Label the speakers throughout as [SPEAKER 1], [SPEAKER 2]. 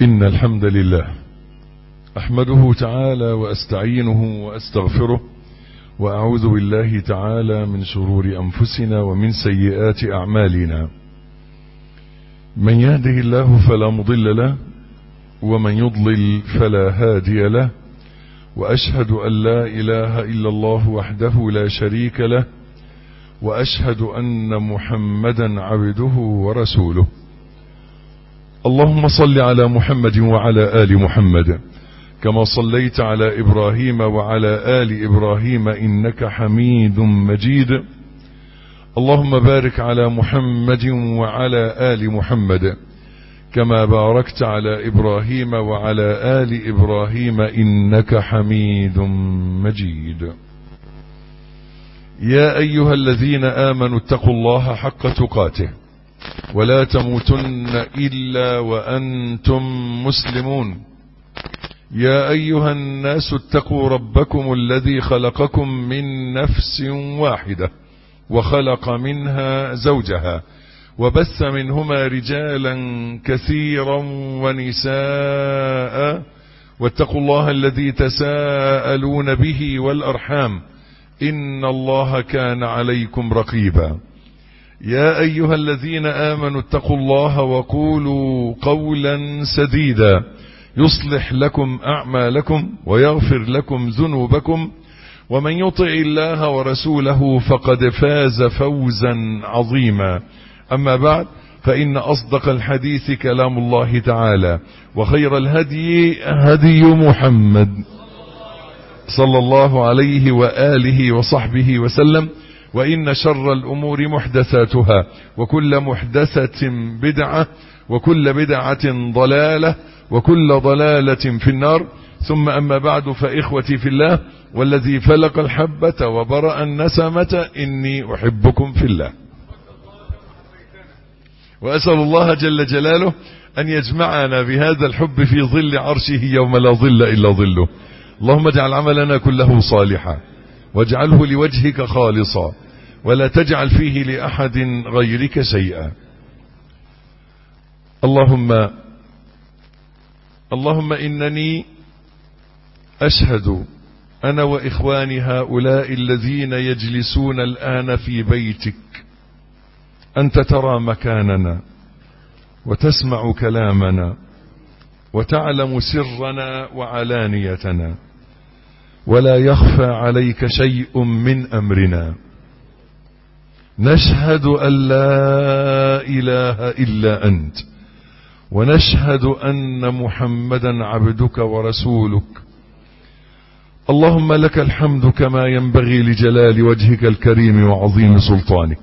[SPEAKER 1] إن الحمد لله أحمده تعالى وأستعينه وأستغفره وأعوذ بالله تعالى من شرور أنفسنا ومن سيئات أعمالنا من يهده الله فلا مضل له ومن يضلل فلا هادي له وأشهد أن لا إله إلا الله وحده لا شريك له وأشهد أن محمدا عبده ورسوله اللهم صل على محمد وعلى آل محمد كما صليت على إبراهيم وعلى آل إبراهيم إنك حميد مجيد اللهم بارك على محمد وعلى آل محمد كما باركت على إبراهيم وعلى آل إبراهيم إنك حميد مجيد يا أيها الذين آمنوا اتقوا الله حق تقاته ولا تموتن إلا وأنتم مسلمون يا أيها الناس اتقوا ربكم الذي خلقكم من نفس واحدة وخلق منها زوجها وبث منهما رجالا كثيرا ونساء واتقوا الله الذي تساءلون به والأرحام إن الله كان عليكم رقيبا يا أيها الذين آمنوا اتقوا الله وقولوا قولا سديدا يصلح لكم أعمالكم ويغفر لكم ذنوبكم ومن يطع الله ورسوله فقد فاز فوزا عظيما أما بعد فإن أصدق الحديث كلام الله تعالى وخير الهدي هدي محمد صلى الله عليه وآله وصحبه وسلم وإن شر الأمور محدثاتها وكل محدثة بدعة وكل بدعة ضلالة وكل ضلالة في النار ثم أما بعد فإخوتي في الله والذي فلق الحبة وبرأ النسمة إني أحبكم في الله وأسأل الله جل جلاله أن يجمعنا بهذا الحب في ظل عرشه يوم لا ظل إلا ظله اللهم اجعل عملنا كله صالحا واجعله لوجهك خالصا ولا تجعل فيه لأحد غيرك شيئا اللهم اللهم إنني أشهد أنا وإخواني هؤلاء الذين يجلسون الآن في بيتك أنت ترى مكاننا وتسمع كلامنا وتعلم سرنا وعلانيتنا ولا يخفى عليك شيء من أمرنا نشهد أن لا إله إلا أنت ونشهد أن محمدا عبدك ورسولك اللهم لك الحمد كما ينبغي لجلال وجهك الكريم وعظيم سلطانك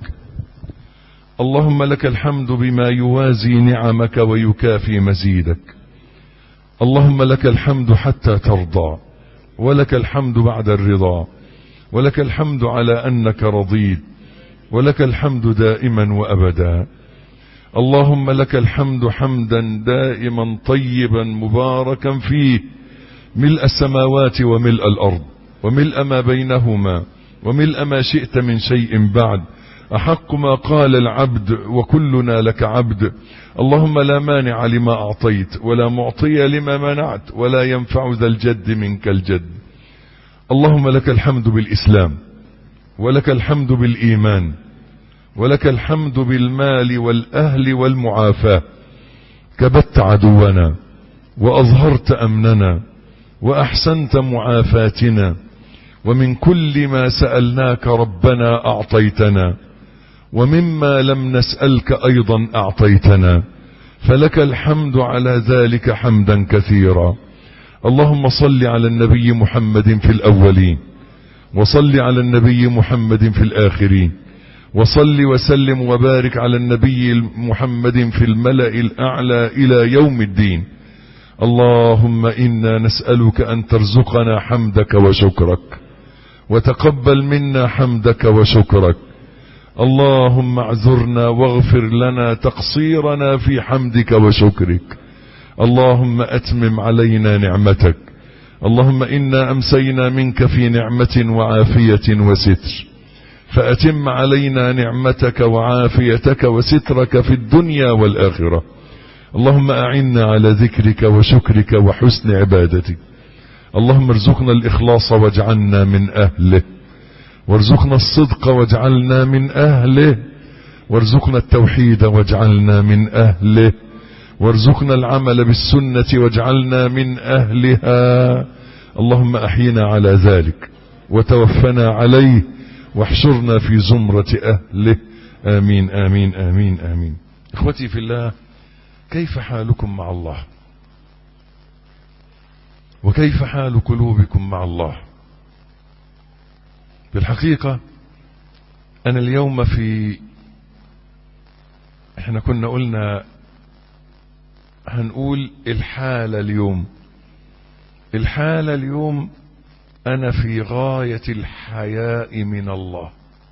[SPEAKER 1] اللهم لك الحمد بما يوازي نعمك ويكافي مزيدك اللهم لك الحمد حتى ترضى ولك الحمد بعد الرضا ولك الحمد على أنك رضيت ولك الحمد دائما وأبدا اللهم لك الحمد حمدا دائما طيبا مباركا فيه ملء السماوات وملء الأرض وملء ما بينهما وملء ما شئت من شيء بعد أحق ما قال العبد وكلنا لك عبد اللهم لا مانع لما أعطيت ولا معطي لما منعت ولا ينفع ذا الجد منك الجد اللهم لك الحمد بالإسلام ولك الحمد بالإيمان ولك الحمد بالمال والأهل والمعافاة كبت عدونا وأظهرت أمننا وأحسنت معافاتنا ومن كل ما سألناك ربنا أعطيتنا ومما لم نسألك أيضا أعطيتنا فلك الحمد على ذلك حمدا كثيرا اللهم صل على النبي محمد في الأولين وصل على النبي محمد في الآخرين وصل وسلم وبارك على النبي محمد في الملأ الأعلى إلى يوم الدين اللهم إنا نسألك أن ترزقنا حمدك وشكرك وتقبل منا حمدك وشكرك اللهم اعذرنا واغفر لنا تقصيرنا في حمدك وشكرك اللهم أتمم علينا نعمتك اللهم إنا أمسينا منك في نعمة وعافية وستر فأتم علينا نعمتك وعافيتك وسترك في الدنيا والآخرة اللهم أعنا على ذكرك وشكرك وحسن عبادتك اللهم ارزقنا الإخلاص واجعلنا من أهله وارزقنا الصدق واجعلنا من أهله وارزقنا التوحيد واجعلنا من أهله وارزقنا العمل بالسنة واجعلنا من أهلها اللهم أحينا على ذلك وتوفنا عليه واحشرنا في زمرة أهله آمين آمين آمين آمين إخوتي في الله كيف حالكم مع الله وكيف حال قلوبكم مع الله بالحقيقة أنا اليوم في احنا كنا قلنا هنقول الحالة اليوم الحالة اليوم أنا في غاية الحياء من الله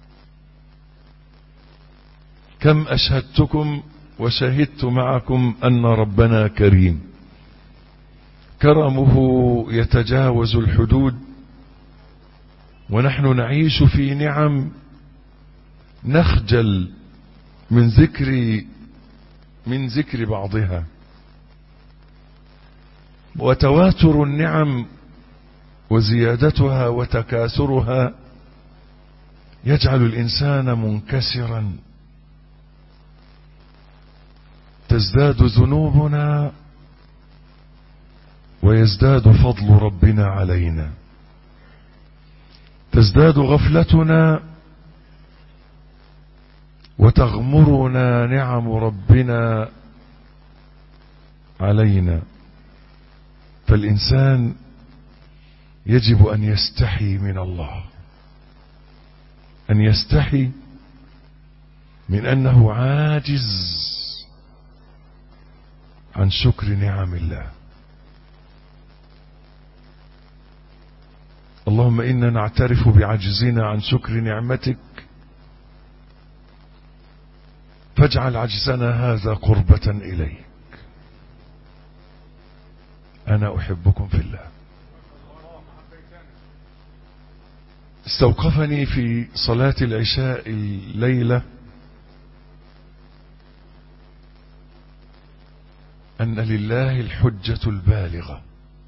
[SPEAKER 1] كم أشهدتكم وشهدت معكم أن ربنا كريم كرمه يتجاوز الحدود ونحن نعيش في نعم نخجل من ذكر من ذكر بعضها وتواتر النعم وزيادتها وتكاثرها يجعل الإنسان منكسرا تزداد ذنوبنا ويزداد فضل ربنا علينا تزداد غفلتنا وتغمرنا نعم ربنا علينا فالإنسان يجب أن يستحي من الله أن يستحي من أنه عاجز عن شكر نعم الله اللهم إنا نعترف بعجزنا عن شكر نعمتك فاجعل عجزنا هذا قربة إليك أنا أحبكم في الله استوقفني في صلاة العشاء الليلة أن لله الحجة البالغة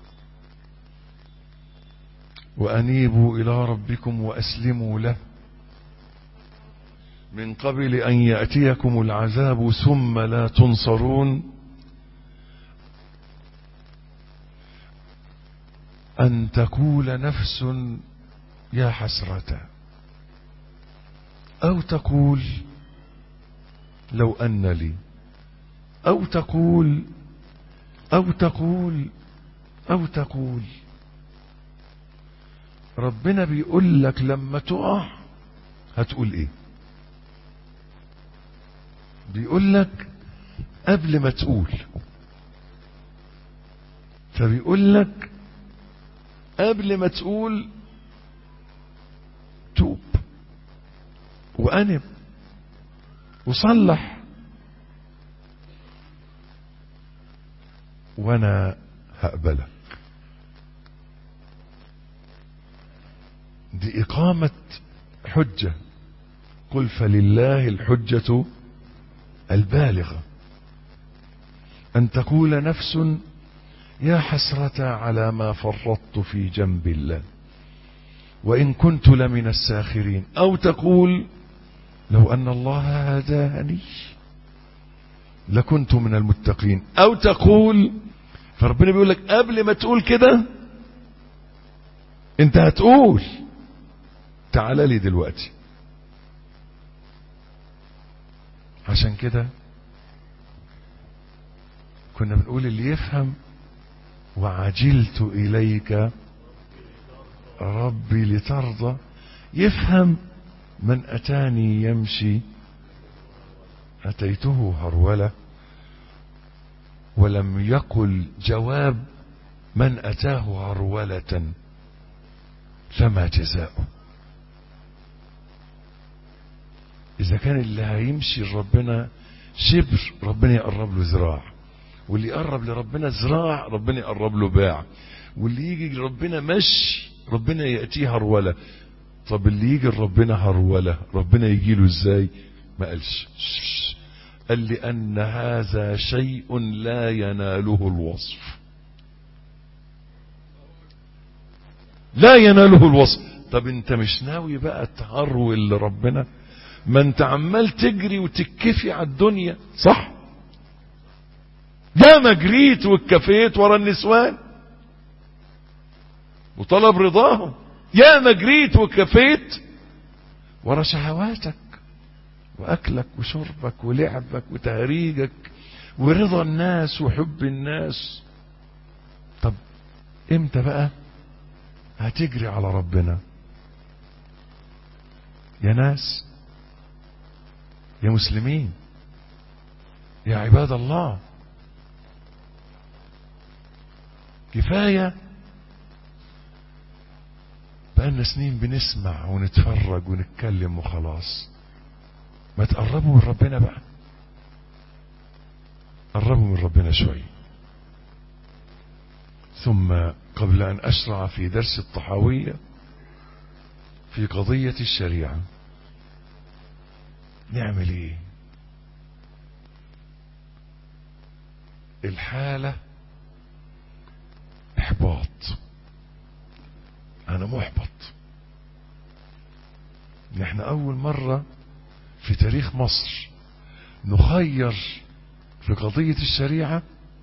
[SPEAKER 1] وأنيبوا إلى ربكم وأسلموا له من قبل أن يأتيكم العذاب ثم لا تنصرون أن تقول نفس يا حسرة أو تقول لو أن لي أو تقول أو تقول أو تقول ربنا بيقول لك لما تقع هتقول ايه بيقول لك قبل ما تقول فبيقول لك قبل ما تقول توب وأنب وصلح وانا هقبلك دي إقامة حجة قل فلله الحجة البالغة أن تقول نفس يا حسرة على ما فرطت في جنب الله وإن كنت لمن الساخرين أو تقول لو أن الله هداني لكنت من المتقين أو تقول فربنا بيقول لك قبل ما تقول كده انت هتقول تعال لي دلوقتي عشان كده كنا بنقول اللي يفهم وعجلت إليك ربي لترضى يفهم من أتاني يمشي أتيته هرولة ولم يقل جواب من أتاه هرولة فما جزاؤه إذا كان اللي هيمشي لربنا شبر ربنا يقرب له ذراع واللي يقرب لربنا ذراع ربنا يقرب له باع واللي يجي لربنا مشي ربنا يأتيه هرولة طب اللي يجي لربنا هرولة ربنا يجي له ازاي ما قالش قال لأن هذا شيء لا يناله الوصف لا يناله الوصف طب انت مش ناوي بقى تهرول لربنا ما انت عمال تجري وتكفي على الدنيا صح يا ما جريت واتكفيت ورا النسوان وطلب رضاهم يا ما جريت واتكفيت ورا شهواتك واكلك وشربك ولعبك وتهريجك ورضا الناس وحب الناس طب امتى بقى هتجري على ربنا يا ناس يا مسلمين يا عباد الله كفاية بقالنا سنين بنسمع ونتفرج ونتكلم وخلاص ما تقربوا من ربنا بقى قربوا من ربنا شوي ثم قبل أن أشرع في درس الطحاوية في قضية الشريعة نعمل ايه الحالة احباط انا محبط نحن اول مرة في تاريخ مصر نخير في قضية الشريعة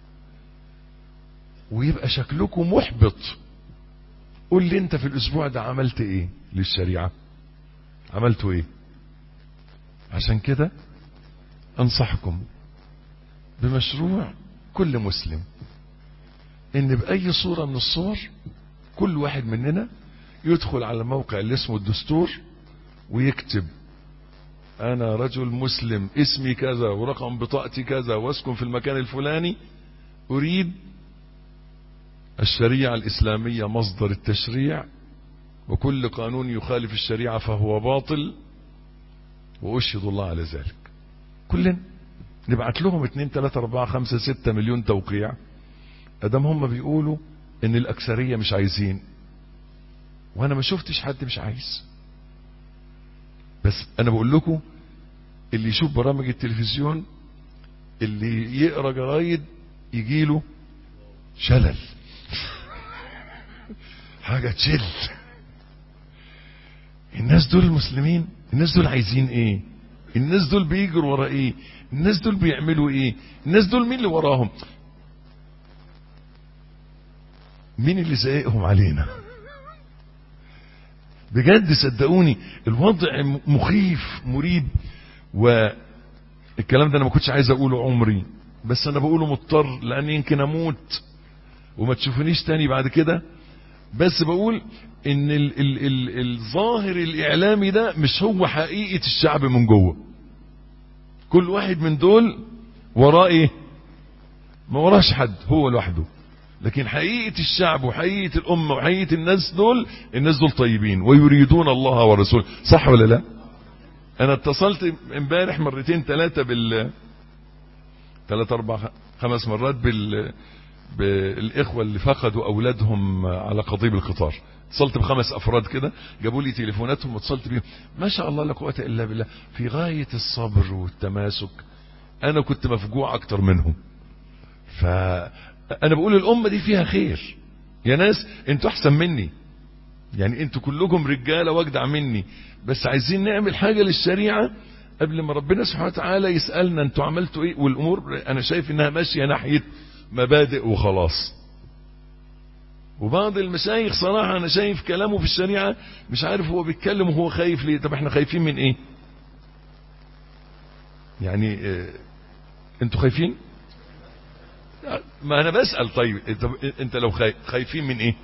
[SPEAKER 1] ويبقى شكلكم محبط قول لي انت في الاسبوع ده عملت ايه للشريعة عملتوا ايه عشان كده انصحكم بمشروع كل مسلم ان باي صورة من الصور كل واحد مننا يدخل على الموقع اللي اسمه الدستور ويكتب انا رجل مسلم اسمي كذا ورقم بطاقتي كذا واسكن في المكان الفلاني اريد الشريعة الاسلامية مصدر التشريع وكل قانون يخالف الشريعة فهو باطل واشهد الله على ذلك كلنا نبعت لهم اتنين تلاتة اربعة خمسة ستة مليون توقيع ادام هم بيقولوا ان الاكثرية مش عايزين وانا ما شفتش حد مش عايز بس انا بقول لكم اللي يشوف برامج التلفزيون اللي يقرا جرايد يجيله شلل حاجة تشل الناس دول المسلمين الناس دول عايزين ايه الناس دول بيجروا ورا ايه الناس دول بيعملوا ايه الناس دول مين اللي وراهم مين اللي زائقهم علينا بجد صدقوني الوضع مخيف مريب والكلام ده انا ما كنتش عايز اقوله عمري بس انا بقوله مضطر لان يمكن اموت وما تشوفونيش تاني بعد كده بس بقول ان ال ال ال الظاهر الاعلامي ده مش هو حقيقة الشعب من جوه كل واحد من دول وراه ايه ما وراش حد هو لوحده لكن حقيقة الشعب وحقيقة الأمة وحقيقة الناس دول الناس دول طيبين ويريدون الله ورسوله صح ولا لا أنا اتصلت امبارح مرتين ثلاثة بال ثلاثة أربع خمس مرات بال بالإخوة اللي فقدوا أولادهم على قضيب القطار اتصلت بخمس أفراد كده جابوا لي تليفوناتهم واتصلت بيهم ما شاء الله لا قوة إلا بالله في غاية الصبر والتماسك أنا كنت مفجوع أكتر منهم فأنا بقول الأمة دي فيها خير يا ناس انتوا أحسن مني يعني انتوا كلكم رجالة واجدع مني بس عايزين نعمل حاجة للشريعة قبل ما ربنا سبحانه وتعالى يسألنا انتوا عملتوا ايه والامور انا شايف انها ماشية ناحية مبادئ وخلاص وبعض المشايخ صراحة انا شايف كلامه في الشريعة مش عارف هو بيتكلم وهو خايف ليه طب احنا خايفين من ايه يعني اه انتوا خايفين ما انا بسأل طيب انت لو خايف خايفين من ايه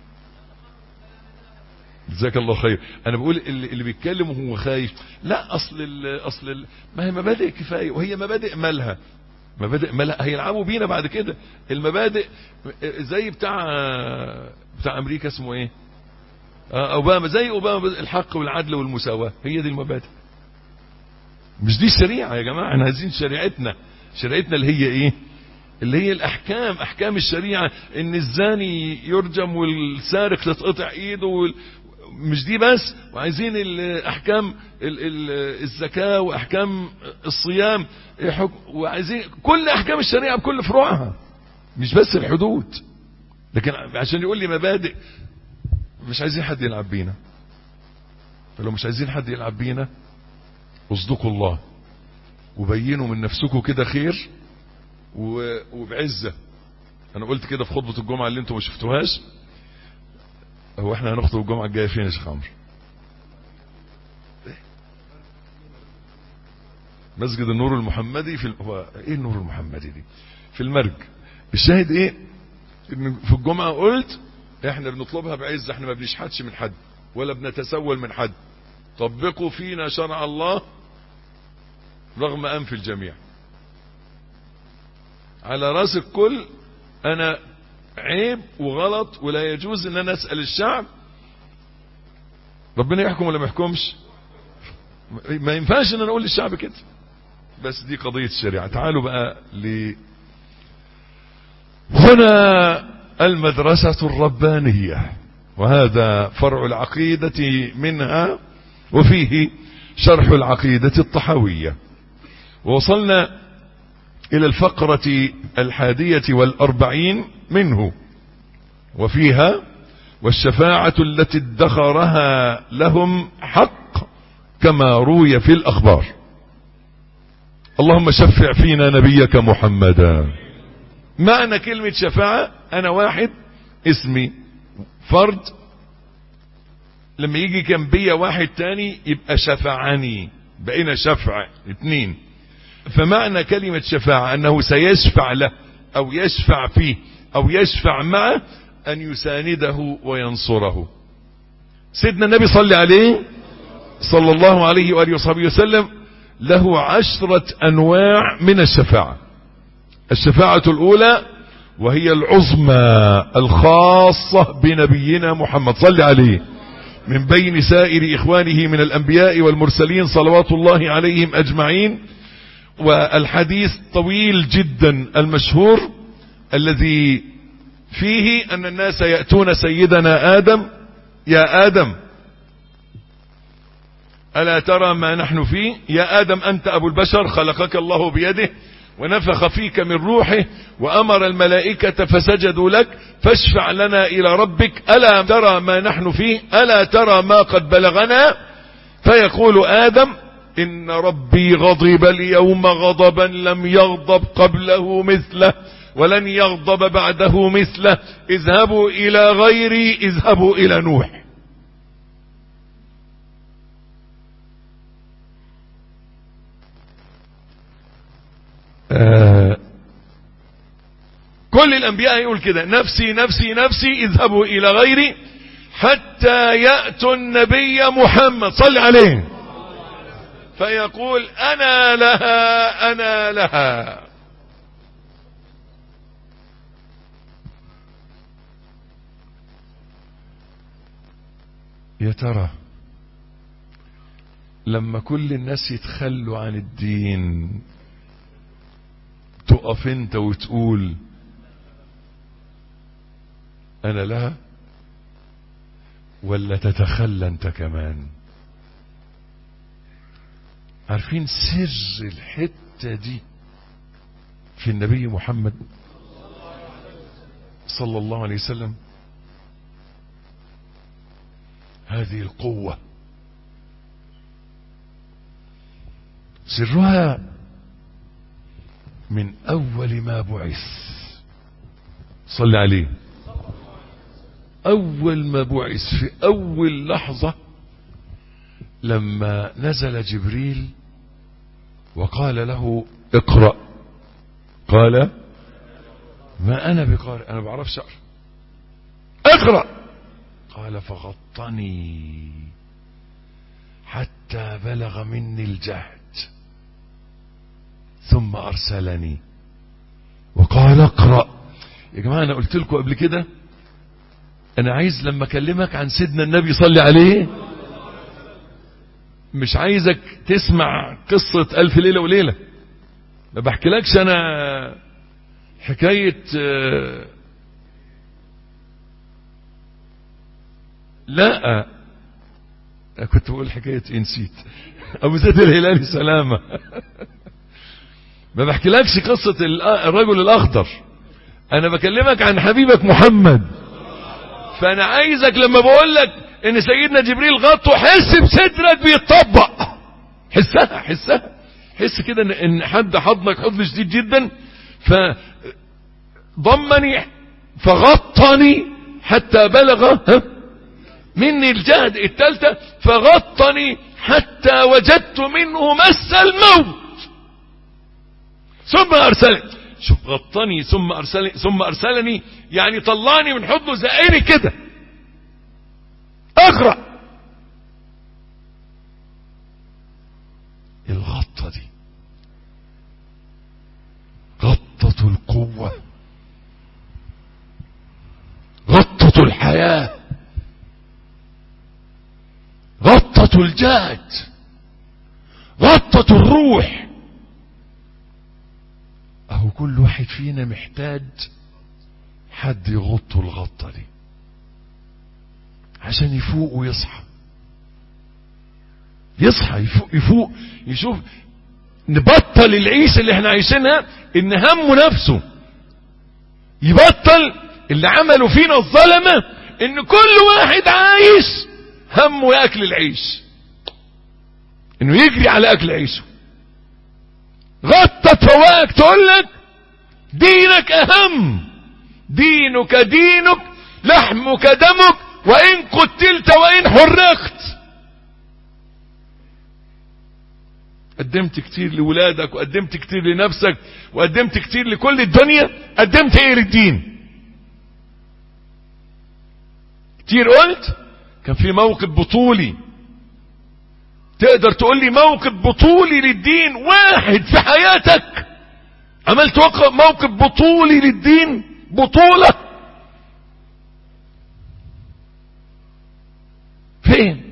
[SPEAKER 1] جزاك الله خير انا بقول اللي, اللي بيتكلم وهو خايف لا اصل ال اصل ال ما هي مبادئ كفايه وهي مبادئ مالها مبادئ مالها هيلعبوا بينا بعد كده المبادئ زي بتاع بتاع امريكا اسمه ايه اوباما زي اوباما الحق والعدل والمساواه هي دي المبادئ مش دي الشريعه يا جماعه احنا عايزين شريعتنا شريعتنا اللي هي ايه اللي هي الاحكام احكام الشريعه ان الزاني يرجم والسارق تتقطع ايده وال... مش دي بس وعايزين الاحكام ال- ال- الزكاة واحكام الصيام حك- وعايزين كل احكام الشريعة بكل فروعها مش بس الحدود لكن عشان يقول لي مبادئ مش عايزين حد يلعب بينا فلو مش عايزين حد يلعب بينا اصدقوا الله وبينوا من نفسكم كده خير و- وبعزة انا قلت كده في خطبة الجمعة اللي انتم ما شفتوهاش هو احنا هنخطب الجمعة الجاية فين يا شيخ عمرو مسجد النور المحمدي في ال... هو ايه النور المحمدي دي في المرج الشاهد ايه ان في الجمعة قلت احنا بنطلبها بعز احنا ما بنشحتش من حد ولا بنتسول من حد طبقوا فينا شرع الله رغم انف الجميع على راس الكل انا عيب وغلط ولا يجوز ان انا اسال الشعب ربنا يحكم ولا ما يحكمش ما ينفعش ان انا اقول للشعب كده بس دي قضية الشريعة تعالوا بقى ل هنا المدرسة الربانية وهذا فرع العقيدة منها وفيه شرح العقيدة الطحوية ووصلنا إلى الفقرة الحادية والأربعين منه وفيها والشفاعة التي ادخرها لهم حق كما روي في الأخبار اللهم شفع فينا نبيك محمدا معنى كلمة شفاعة أنا واحد اسمي فرد لما يجي جنبية واحد تاني يبقى شفعني بقينا شفع اتنين فمعنى كلمة شفاعة أنه سيشفع له أو يشفع فيه أو يشفع معه أن يسانده وينصره سيدنا النبي صلى عليه صلى الله عليه وآله وصحبه وسلم له عشرة أنواع من الشفاعة الشفاعة الأولى وهي العظمى الخاصة بنبينا محمد صلى عليه من بين سائر إخوانه من الأنبياء والمرسلين صلوات الله عليهم أجمعين والحديث طويل جدا المشهور الذي فيه أن الناس يأتون سيدنا آدم يا آدم ألا ترى ما نحن فيه يا آدم أنت أبو البشر خلقك الله بيده ونفخ فيك من روحه وأمر الملائكة فسجدوا لك فاشفع لنا إلى ربك ألا ترى ما نحن فيه ألا ترى ما قد بلغنا فيقول آدم إن ربي غضب اليوم غضبا لم يغضب قبله مثله ولن يغضب بعده مثله اذهبوا إلى غيري اذهبوا إلى نوح آه كل الأنبياء يقول كده نفسي نفسي نفسي اذهبوا إلى غيري حتى يأتوا النبي محمد صل عليه فيقول أنا لها أنا لها يا ترى لما كل الناس يتخلوا عن الدين تقف انت وتقول انا لها ولا تتخلى انت كمان عارفين سر الحتة دي في النبي محمد صلى الله عليه وسلم هذه القوة سرها من أول ما بعث صلى عليه أول ما بعث في أول لحظة لما نزل جبريل وقال له اقرأ قال ما أنا بقارئ أنا بعرفش أقرأ اقرأ قال فغطني حتى بلغ مني الجهد ثم أرسلني وقال اقرأ يا جماعة أنا قلت لكم قبل كده أنا عايز لما أكلمك عن سيدنا النبي صلي عليه مش عايزك تسمع قصة ألف ليلة وليلة ما بحكيلكش أنا حكاية لا كنت بقول حكاية إيه نسيت أبو زيد الهلالي سلامة ما بحكيلكش قصة الرجل الأخضر أنا بكلمك عن حبيبك محمد فأنا عايزك لما بقول لك إن سيدنا جبريل غطه حس بصدرك بيتطبق حسها حسها حس كده إن حد حضنك حضن شديد جدا فضمني فغطني حتى بلغ ها مني الجهد الثالثة فغطني حتى وجدت منه مس الموت ثم أرسلني شوف غطني ثم أرسلني ثم أرسلني يعني طلعني من حضنه زقني كده أغرق الغطة دي غطة القوة غطة الحياة غطة الجهد غطة الروح اهو كل واحد فينا محتاج حد يغطه الغطة دي عشان يفوق ويصحى يصحى يفوق, يفوق يشوف نبطل العيشة اللي احنا عايشينها ان همه نفسه يبطل اللي عملوا فينا الظلمة ان كل واحد عايش همه ياكل العيش انه يجري على اكل عيشه غطت فواك تقول لك دينك اهم دينك دينك لحمك دمك وان قتلت وان حرقت قدمت كتير لولادك وقدمت كتير لنفسك وقدمت كتير لكل الدنيا قدمت ايه للدين كتير قلت كان في موقف بطولي تقدر تقول لي موقف بطولي للدين واحد في حياتك عملت موقف بطولي للدين بطولة فين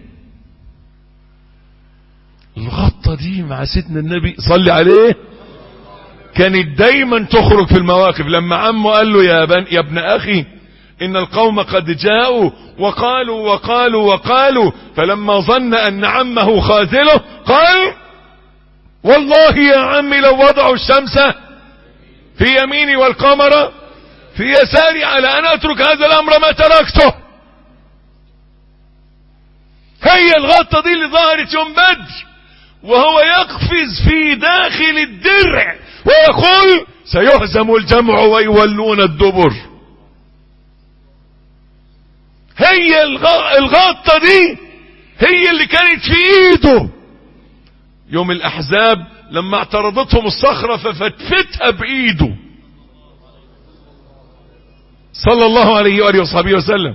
[SPEAKER 1] الغطة دي مع سيدنا النبي صلي عليه كانت دايما تخرج في المواقف لما عمه قال له يا, بن يا ابن اخي ان القوم قد جاءوا وقالوا وقالوا وقالوا فلما ظن ان عمه خاذله قال والله يا عمي لو وضعوا الشمس في يميني والقمر في يساري على ان اترك هذا الامر ما تركته هي الغطة دي اللي ظهرت يوم بدر وهو يقفز في داخل الدرع ويقول سيهزم الجمع ويولون الدبر هي الغطة دي هي اللي كانت في ايده يوم الاحزاب لما اعترضتهم الصخرة ففتفتها بايده صلى الله عليه وآله وصحبه وسلم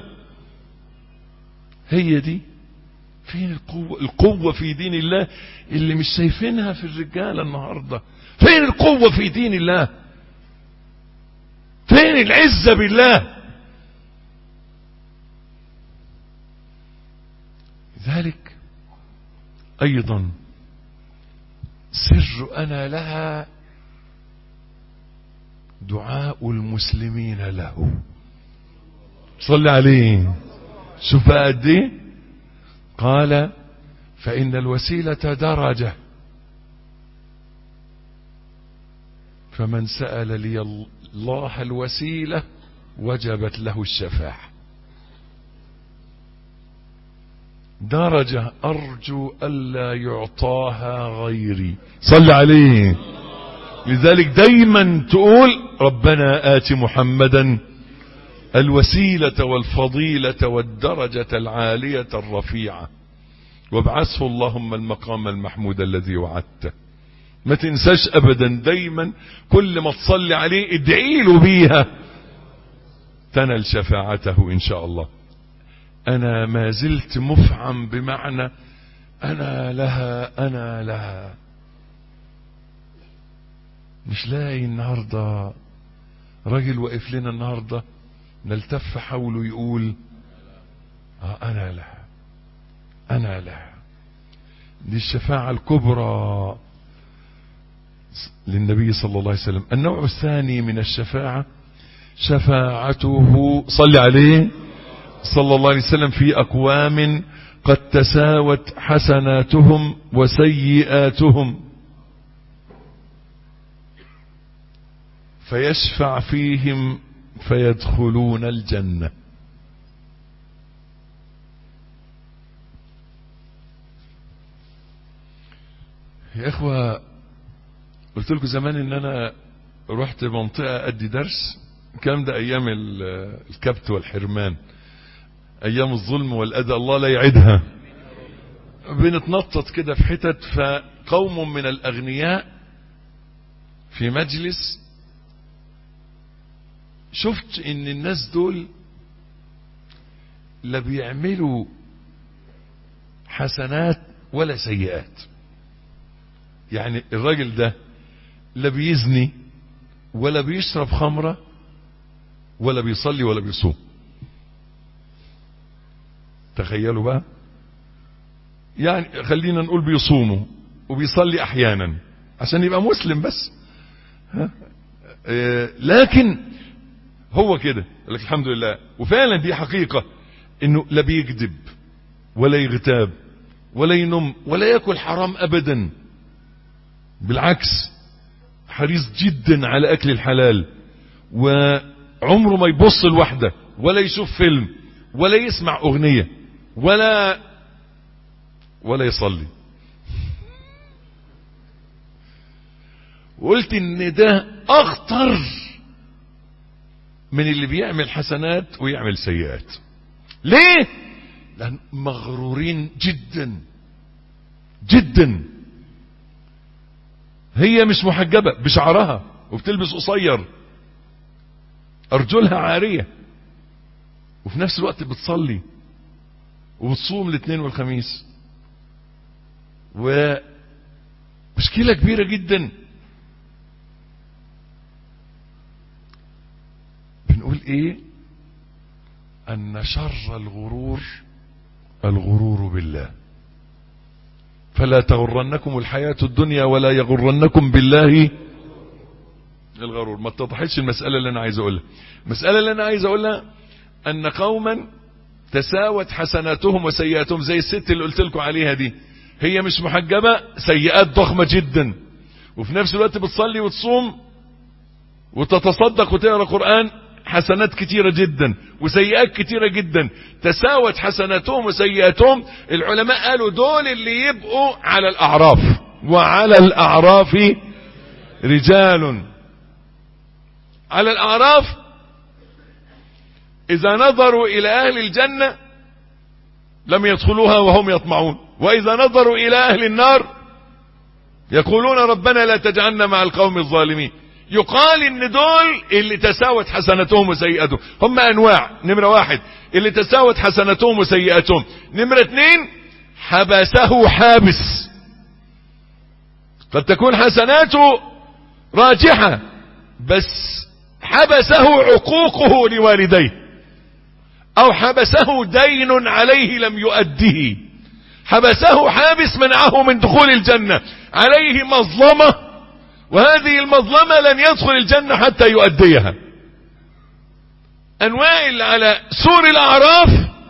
[SPEAKER 1] هي دي فين القوة القوة في دين الله اللي مش شايفينها في الرجال النهاردة فين القوة في دين الله فين العزة بالله ذلك ايضا سر انا لها دعاء المسلمين له صلي عليه شوف قد ايه قال فان الوسيله درجه فمن سال لي الله الوسيله وجبت له الشفاعه درجة أرجو ألا يعطاها غيري صل عليه لذلك دايما تقول ربنا آت محمدا الوسيلة والفضيلة والدرجة العالية الرفيعة وابعثه اللهم المقام المحمود الذي وعدته ما تنساش ابدا دايما كل ما تصلي عليه ادعي له بيها تنل شفاعته ان شاء الله انا ما زلت مفعم بمعنى انا لها انا لها مش لاقي النهاردة راجل واقف لنا النهاردة نلتف حوله يقول آه انا لها انا لها دي الشفاعة الكبرى للنبي صلى الله عليه وسلم النوع الثاني من الشفاعة شفاعته صلى عليه صلى الله عليه وسلم في أقوام قد تساوت حسناتهم وسيئاتهم فيشفع فيهم فيدخلون الجنة يا اخوة قلت لكم زمان ان انا رحت منطقة ادي درس الكلام ده ايام الكبت والحرمان ايام الظلم والاذى الله لا يعدها بنتنطط كده في حتت فقوم من الاغنياء في مجلس شفت ان الناس دول لا بيعملوا حسنات ولا سيئات يعني الراجل ده لا بيزني ولا بيشرب خمرة ولا بيصلي ولا بيصوم تخيلوا بقى يعني خلينا نقول بيصوموا وبيصلي احيانا عشان يبقى مسلم بس ها؟ اه لكن هو كده لك الحمد لله وفعلا دي حقيقة انه لا بيكذب ولا يغتاب ولا ينم ولا ياكل حرام ابدا بالعكس حريص جدا على اكل الحلال وعمره ما يبص لوحده ولا يشوف فيلم ولا يسمع اغنية ولا ولا يصلي وقلت ان ده اخطر من اللي بيعمل حسنات ويعمل سيئات ليه لان مغرورين جدا جدا هي مش محجبة بشعرها وبتلبس قصير ارجلها عارية وفي نفس الوقت بتصلي وبتصوم الاثنين والخميس ومشكلة كبيرة جدا بنقول ايه ان شر الغرور الغرور بالله فلا تغرنكم الحياة الدنيا ولا يغرنكم بالله الغرور ما تضحيش المسألة اللي انا عايز اقولها المسألة اللي انا عايز اقولها ان قوما تساوت حسناتهم وسيئاتهم زي الست اللي قلت لكم عليها دي هي مش محجبة سيئات ضخمة جدا وفي نفس الوقت بتصلي وتصوم وتتصدق وتقرا قرآن حسنات كتيرة جدا وسيئات كتيرة جدا تساوت حسناتهم وسيئاتهم العلماء قالوا دول اللي يبقوا على الأعراف وعلى الأعراف رجال على الأعراف إذا نظروا إلى أهل الجنة لم يدخلوها وهم يطمعون وإذا نظروا إلى أهل النار يقولون ربنا لا تجعلنا مع القوم الظالمين يقال ان دول اللي تساوت حسناتهم وسيئاتهم هم انواع نمرة واحد اللي تساوت حسناتهم وسيئاتهم نمرة اتنين حبسه حابس قد تكون حسناته راجحة بس حبسه عقوقه لوالديه او حبسه دين عليه لم يؤديه حبسه حابس منعه من دخول الجنة عليه مظلمة وهذه المظلمة لن يدخل الجنة حتى يؤديها انواع اللي على سور الاعراف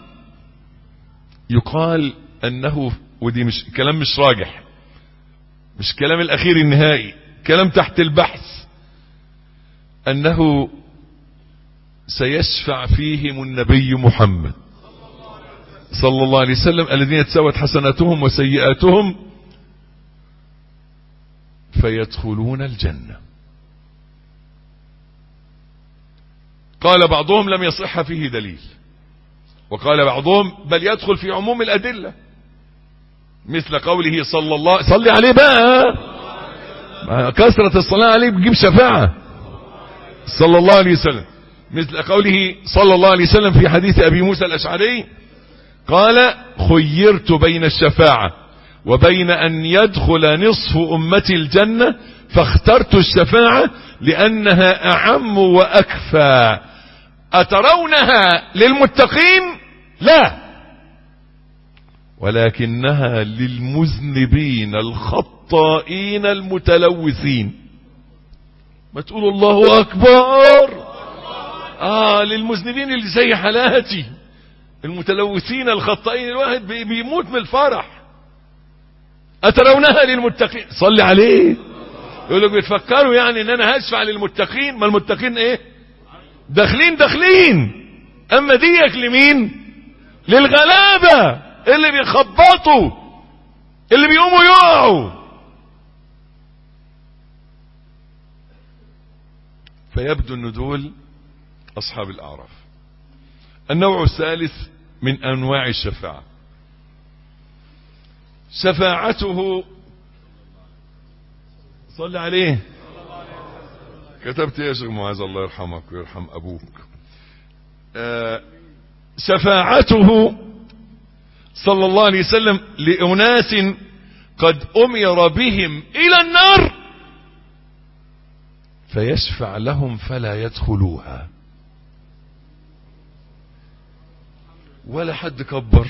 [SPEAKER 1] يقال انه ودي مش كلام مش راجح مش كلام الاخير النهائي كلام تحت البحث انه سيشفع فيهم النبي محمد صلى الله عليه وسلم الذين تساوت حسناتهم وسيئاتهم فيدخلون الجنة قال بعضهم لم يصح فيه دليل وقال بعضهم بل يدخل في عموم الأدلة مثل قوله صلى الله صلي عليه بقى كثرة الصلاة عليه بتجيب شفاعة صلى الله عليه وسلم مثل قوله صلى الله عليه وسلم في حديث أبي موسى الأشعري قال خيرت بين الشفاعة وبين أن يدخل نصف أمتي الجنة فاخترت الشفاعة لأنها أعم وأكفى أترونها للمتقين لا ولكنها للمذنبين الخطائين المتلوثين ما تقولوا الله أكبر آه للمذنبين اللي زي حالاتي المتلوثين الخطائين الواحد بي- بيموت من الفرح أترونها للمتقين صلي عليه يقول لك بتفكروا يعني ان انا هشفع للمتقين ما المتقين ايه داخلين داخلين اما ديك لمين للغلابة اللي بيخبطوا اللي بيقوموا يقعوا فيبدو ان دول اصحاب الاعراف النوع الثالث من انواع الشفاعة شفاعته صل عليه كتبت يا شيخ معاذ الله يرحمك ويرحم ابوك آه، شفاعته صلى الله عليه وسلم لأناس قد أمر بهم إلى النار فيشفع لهم فلا يدخلوها ولا حد كبر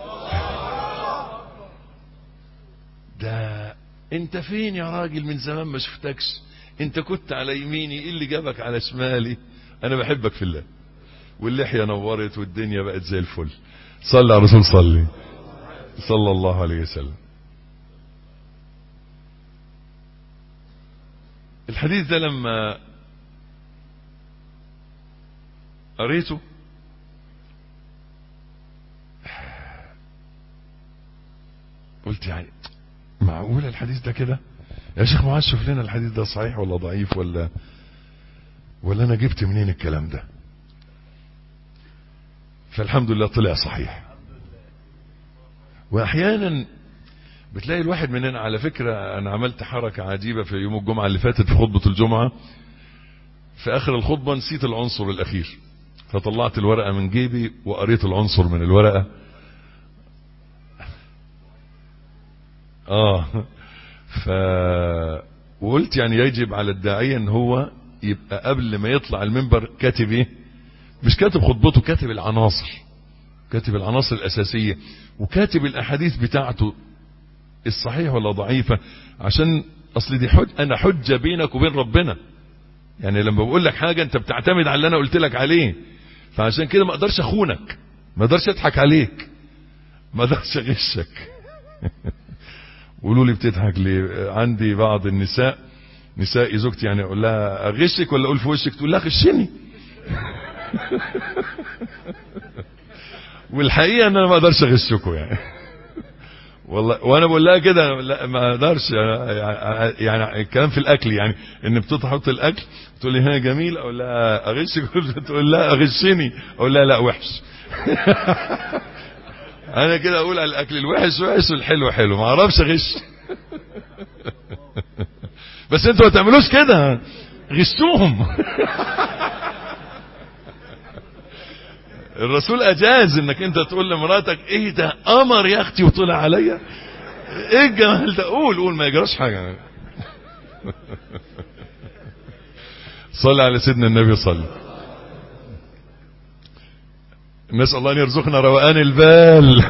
[SPEAKER 1] ده انت فين يا راجل من زمان ما شفتكش انت كنت على يميني ايه اللي جابك على شمالي انا بحبك في الله واللحية نورت والدنيا بقت زي الفل صلى على الرسول صلي صلى الله عليه وسلم الحديث ده لما قريته قلت يعني معقول الحديث ده كده يا شيخ معاذ شوف لنا الحديث ده صحيح ولا ضعيف ولا ولا انا جبت منين الكلام ده فالحمد لله طلع صحيح واحيانا بتلاقي الواحد مننا على فكرة انا عملت حركة عجيبة في يوم الجمعة اللي فاتت في خطبة الجمعة في اخر الخطبة نسيت العنصر الاخير فطلعت الورقة من جيبي وقريت العنصر من الورقة اه ف وقلت يعني يجب على الداعية ان هو يبقى قبل ما يطلع المنبر كاتب ايه مش كاتب خطبته كاتب العناصر كاتب العناصر الاساسية وكاتب الاحاديث بتاعته الصحيح ولا ضعيفة عشان اصل دي حج انا حجة بينك وبين ربنا يعني لما بقول لك حاجة انت بتعتمد على اللي انا قلت لك عليه فعشان كده ما اقدرش اخونك ما اقدرش اضحك عليك ما اقدرش اغشك قولوا لي بتضحك ليه عندي بعض النساء نساء زوجتي يعني اقول لها اغشك ولا اقول في وشك تقول لها غشني والحقيقه ان انا ما اقدرش اغشكم يعني والله وانا بقول لها كده لا ما اقدرش يعني الكلام في الاكل يعني ان بتحط الاكل تقول لي ها جميل اقول لها اغشك تقول لها اغشني اقول لها لا وحش انا كده اقول على الاكل الوحش وحش والحلو حلو ما اعرفش اغش بس انتوا ما تعملوش كده غشوهم الرسول اجاز انك انت تقول لمراتك ايه ده قمر يا اختي وطلع عليا ايه الجمال ده قول قول ما يجراش حاجه صلي على سيدنا النبي صلي نسأل الله أن يرزقنا روقان البال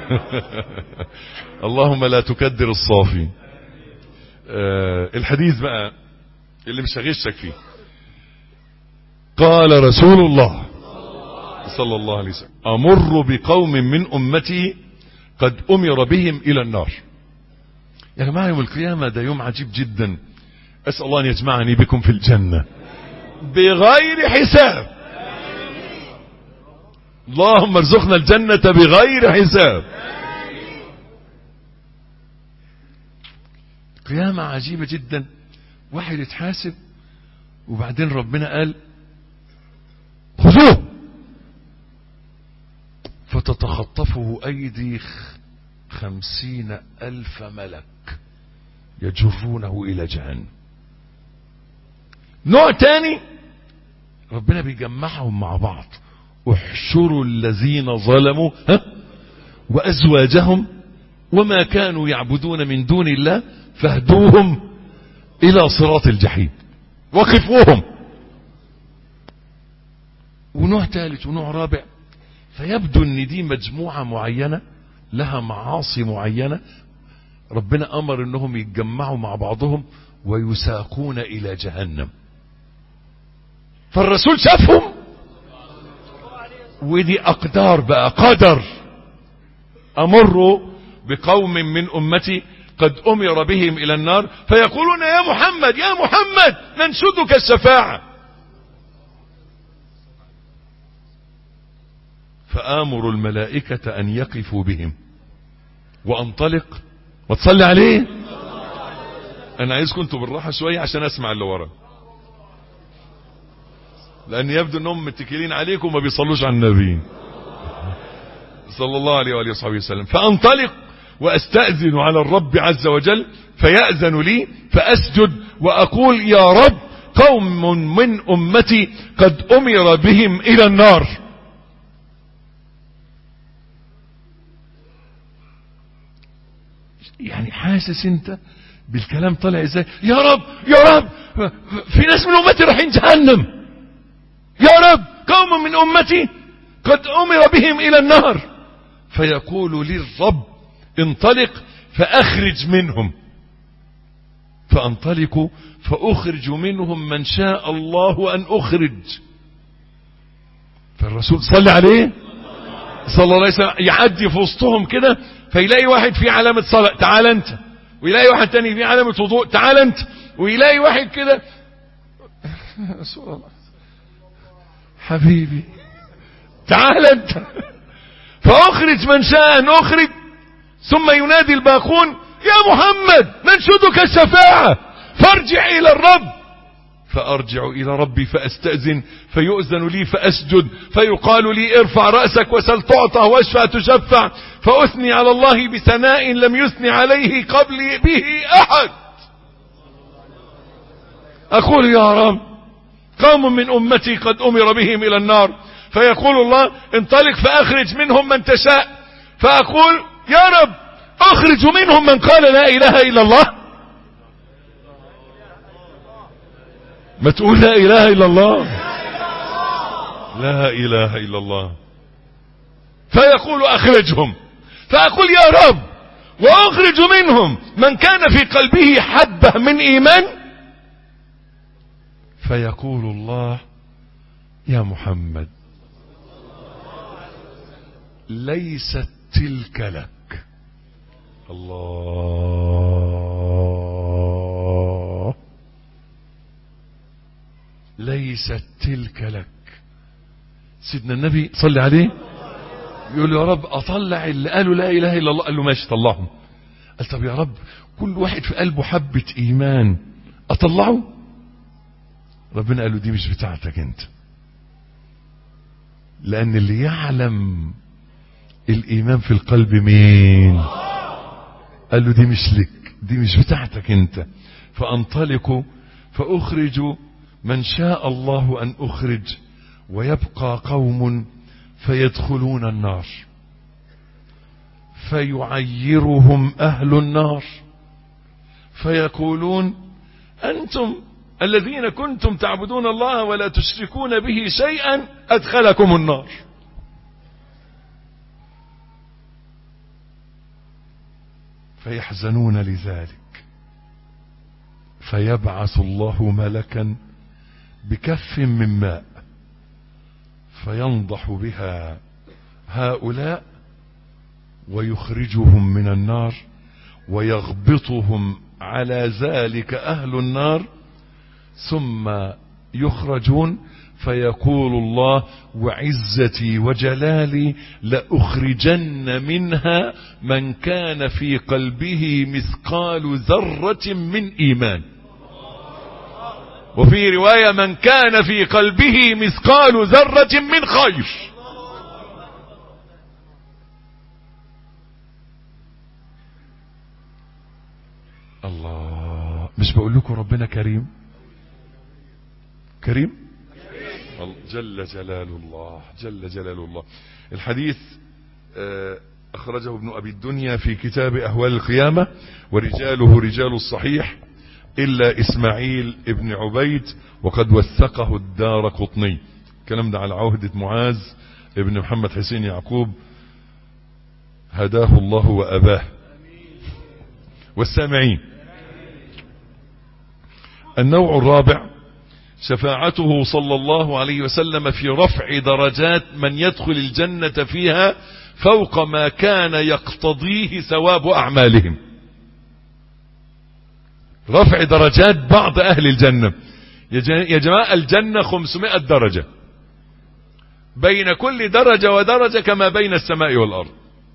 [SPEAKER 1] اللهم لا تكدر الصافي آه الحديث بقى اللي مش هغشك فيه قال رسول الله صلى الله عليه وسلم أمر بقوم من أمتي قد أمر بهم إلى النار يا جماعة يوم القيامة ده يوم عجيب جدا أسأل الله أن يجمعني بكم في الجنة بغير حساب اللهم ارزقنا الجنة بغير حساب قيامة عجيبة جدا واحد يتحاسب وبعدين ربنا قال خذوه فتتخطفه أيدي خمسين ألف ملك يجرونه إلى جهنم نوع تاني ربنا بيجمعهم مع بعض احشروا الذين ظلموا ها وأزواجهم وما كانوا يعبدون من دون الله فاهدوهم إلى صراط الجحيم وقفوهم ونوع ثالث ونوع رابع فيبدو ان دي مجموعة معينة لها معاصي معينة ربنا امر انهم يتجمعوا مع بعضهم ويساقون الى جهنم فالرسول شافهم ودي اقدار بقى قدر امر بقوم من امتي قد امر بهم الى النار فيقولون يا محمد يا محمد ننشدك الشفاعة فامر الملائكة ان يقفوا بهم وانطلق وتصلي عليه انا عايزكم انتوا بالراحة شوية عشان اسمع اللي ورا لان يبدو انهم متكلين عليكم وما بيصلوش على النبي صلى الله عليه وآله وصحبه وسلم فانطلق واستأذن على الرب عز وجل فيأذن لي فأسجد وأقول يا رب قوم من أمتي قد أمر بهم إلى النار يعني حاسس انت بالكلام طالع ازاي يا رب يا رب في ناس من امتي رايحين جهنم يا رب قوم من امتي قد امر بهم الى النار فيقول لي الرب انطلق فاخرج منهم فانطلق فاخرج منهم من شاء الله ان اخرج فالرسول صلى عليه صلى الله عليه وسلم يعدي في وسطهم كده فيلاقي واحد فيه علامة صلاة تعال انت ويلاقي واحد تاني فيه علامة وضوء تعال انت ويلاقي واحد كده رسول الله حبيبي تعال انت فاخرج من شاء ان اخرج ثم ينادي الباقون يا محمد ننشدك الشفاعة فارجع الى الرب فارجع الى ربي فاستأذن فيؤذن لي فاسجد فيقال لي ارفع رأسك وسل تعطى واشفع تشفع فاثني على الله بثناء لم يثني عليه قبلي به احد اقول يا رب قوم من امتي قد امر بهم الى النار فيقول الله انطلق فاخرج منهم من تشاء فاقول يا رب اخرج منهم من قال لا اله الا الله ما تقول لا اله الا الله لا اله الا الله فيقول اخرجهم فاقول يا رب واخرج منهم من كان في قلبه حبة من ايمان فيقول الله يا محمد ليست تلك لك الله ليست تلك لك سيدنا النبي صلى عليه يقول له يا رب اطلع اللي قالوا لا اله الا الله قال له ماشي طلعهم قال طب يا رب كل واحد في قلبه حبة ايمان اطلعه ربنا قال له دي مش بتاعتك انت لان اللي يعلم الايمان في القلب مين قال له دي مش لك دي مش بتاعتك انت فانطلق فاخرج من شاء الله ان اخرج ويبقى قوم فيدخلون النار فيعيرهم اهل النار فيقولون انتم الذين كنتم تعبدون الله ولا تشركون به شيئا ادخلكم النار فيحزنون لذلك فيبعث الله ملكا بكف من ماء فينضح بها هؤلاء ويخرجهم من النار ويغبطهم على ذلك اهل النار ثم يخرجون فيقول الله وعزتي وجلالي لأخرجن منها من كان في قلبه مثقال ذرة من إيمان وفي رواية من كان في قلبه مثقال ذرة من خير الله مش بقول لكم ربنا كريم كريم جل جلال الله جل جلال الله الحديث أخرجه ابن أبي الدنيا في كتاب أهوال القيامة ورجاله رجال الصحيح إلا إسماعيل ابن عبيد وقد وثقه الدار قطني الكلام ده على عهدة معاذ ابن محمد حسين يعقوب هداه الله وأباه والسامعين النوع الرابع شفاعته صلى الله عليه وسلم في رفع درجات من يدخل الجنة فيها فوق ما كان يقتضيه ثواب أعمالهم رفع درجات بعض أهل الجنة يا جماعة الجنة 500 درجة بين كل درجة ودرجة كما بين السماء والأرض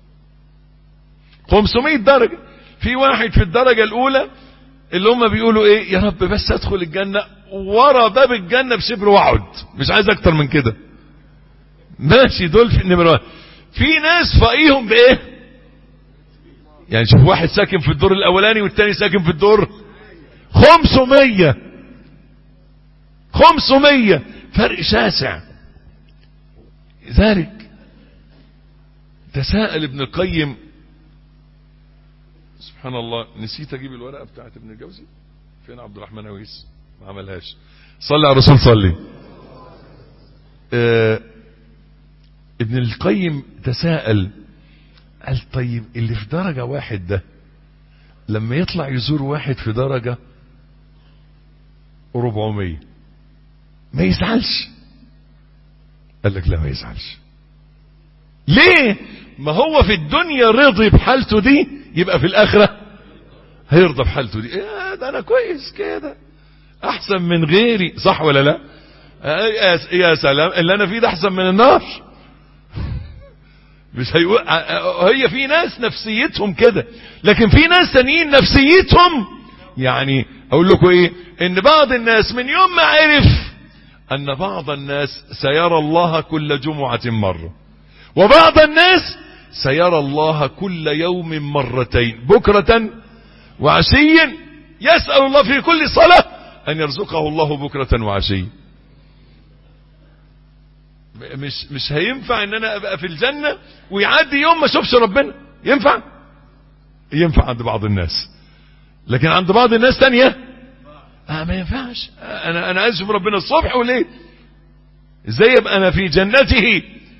[SPEAKER 1] 500 درجة في واحد في الدرجة الأولى اللي هم بيقولوا ايه يا رب بس ادخل الجنة ورا باب الجنة بشبر واقعد مش عايز اكتر من كده ماشي دول في النمرة في ناس فاقيهم بايه يعني شوف واحد ساكن في الدور الاولاني والتاني ساكن في الدور خمسمية خمسمية فرق شاسع ذلك تساءل ابن القيم سبحان الله نسيت اجيب الورقه بتاعت ابن الجوزي فين عبد الرحمن اويس ما عملهاش صلي على الرسول صلي آه ابن القيم تساءل قال طيب اللي في درجه واحد ده لما يطلع يزور واحد في درجه 400 ما يزعلش قال لك لا ما يزعلش ليه ما هو في الدنيا رضي بحالته دي يبقى في الاخرة هيرضى بحالته دي إيه ده انا كويس كده احسن من غيري صح ولا لا يا سلام اللي انا فيه ده احسن من النار مش هيقول هي في ناس نفسيتهم كده لكن في ناس تانيين نفسيتهم يعني اقول لكم ايه ان بعض الناس من يوم ما عرف ان بعض الناس سيرى الله كل جمعة مرة وبعض الناس سيرى الله كل يوم مرتين بكرة وعشيا يسأل الله في كل صلاة أن يرزقه الله بكرة وعشيا مش مش هينفع ان انا ابقى في الجنة ويعدي يوم ما اشوفش ربنا ينفع ينفع عند بعض الناس لكن عند بعض الناس تانية آه ما ينفعش انا انا عايز اشوف ربنا الصبح وليل ازاي يبقى انا في جنته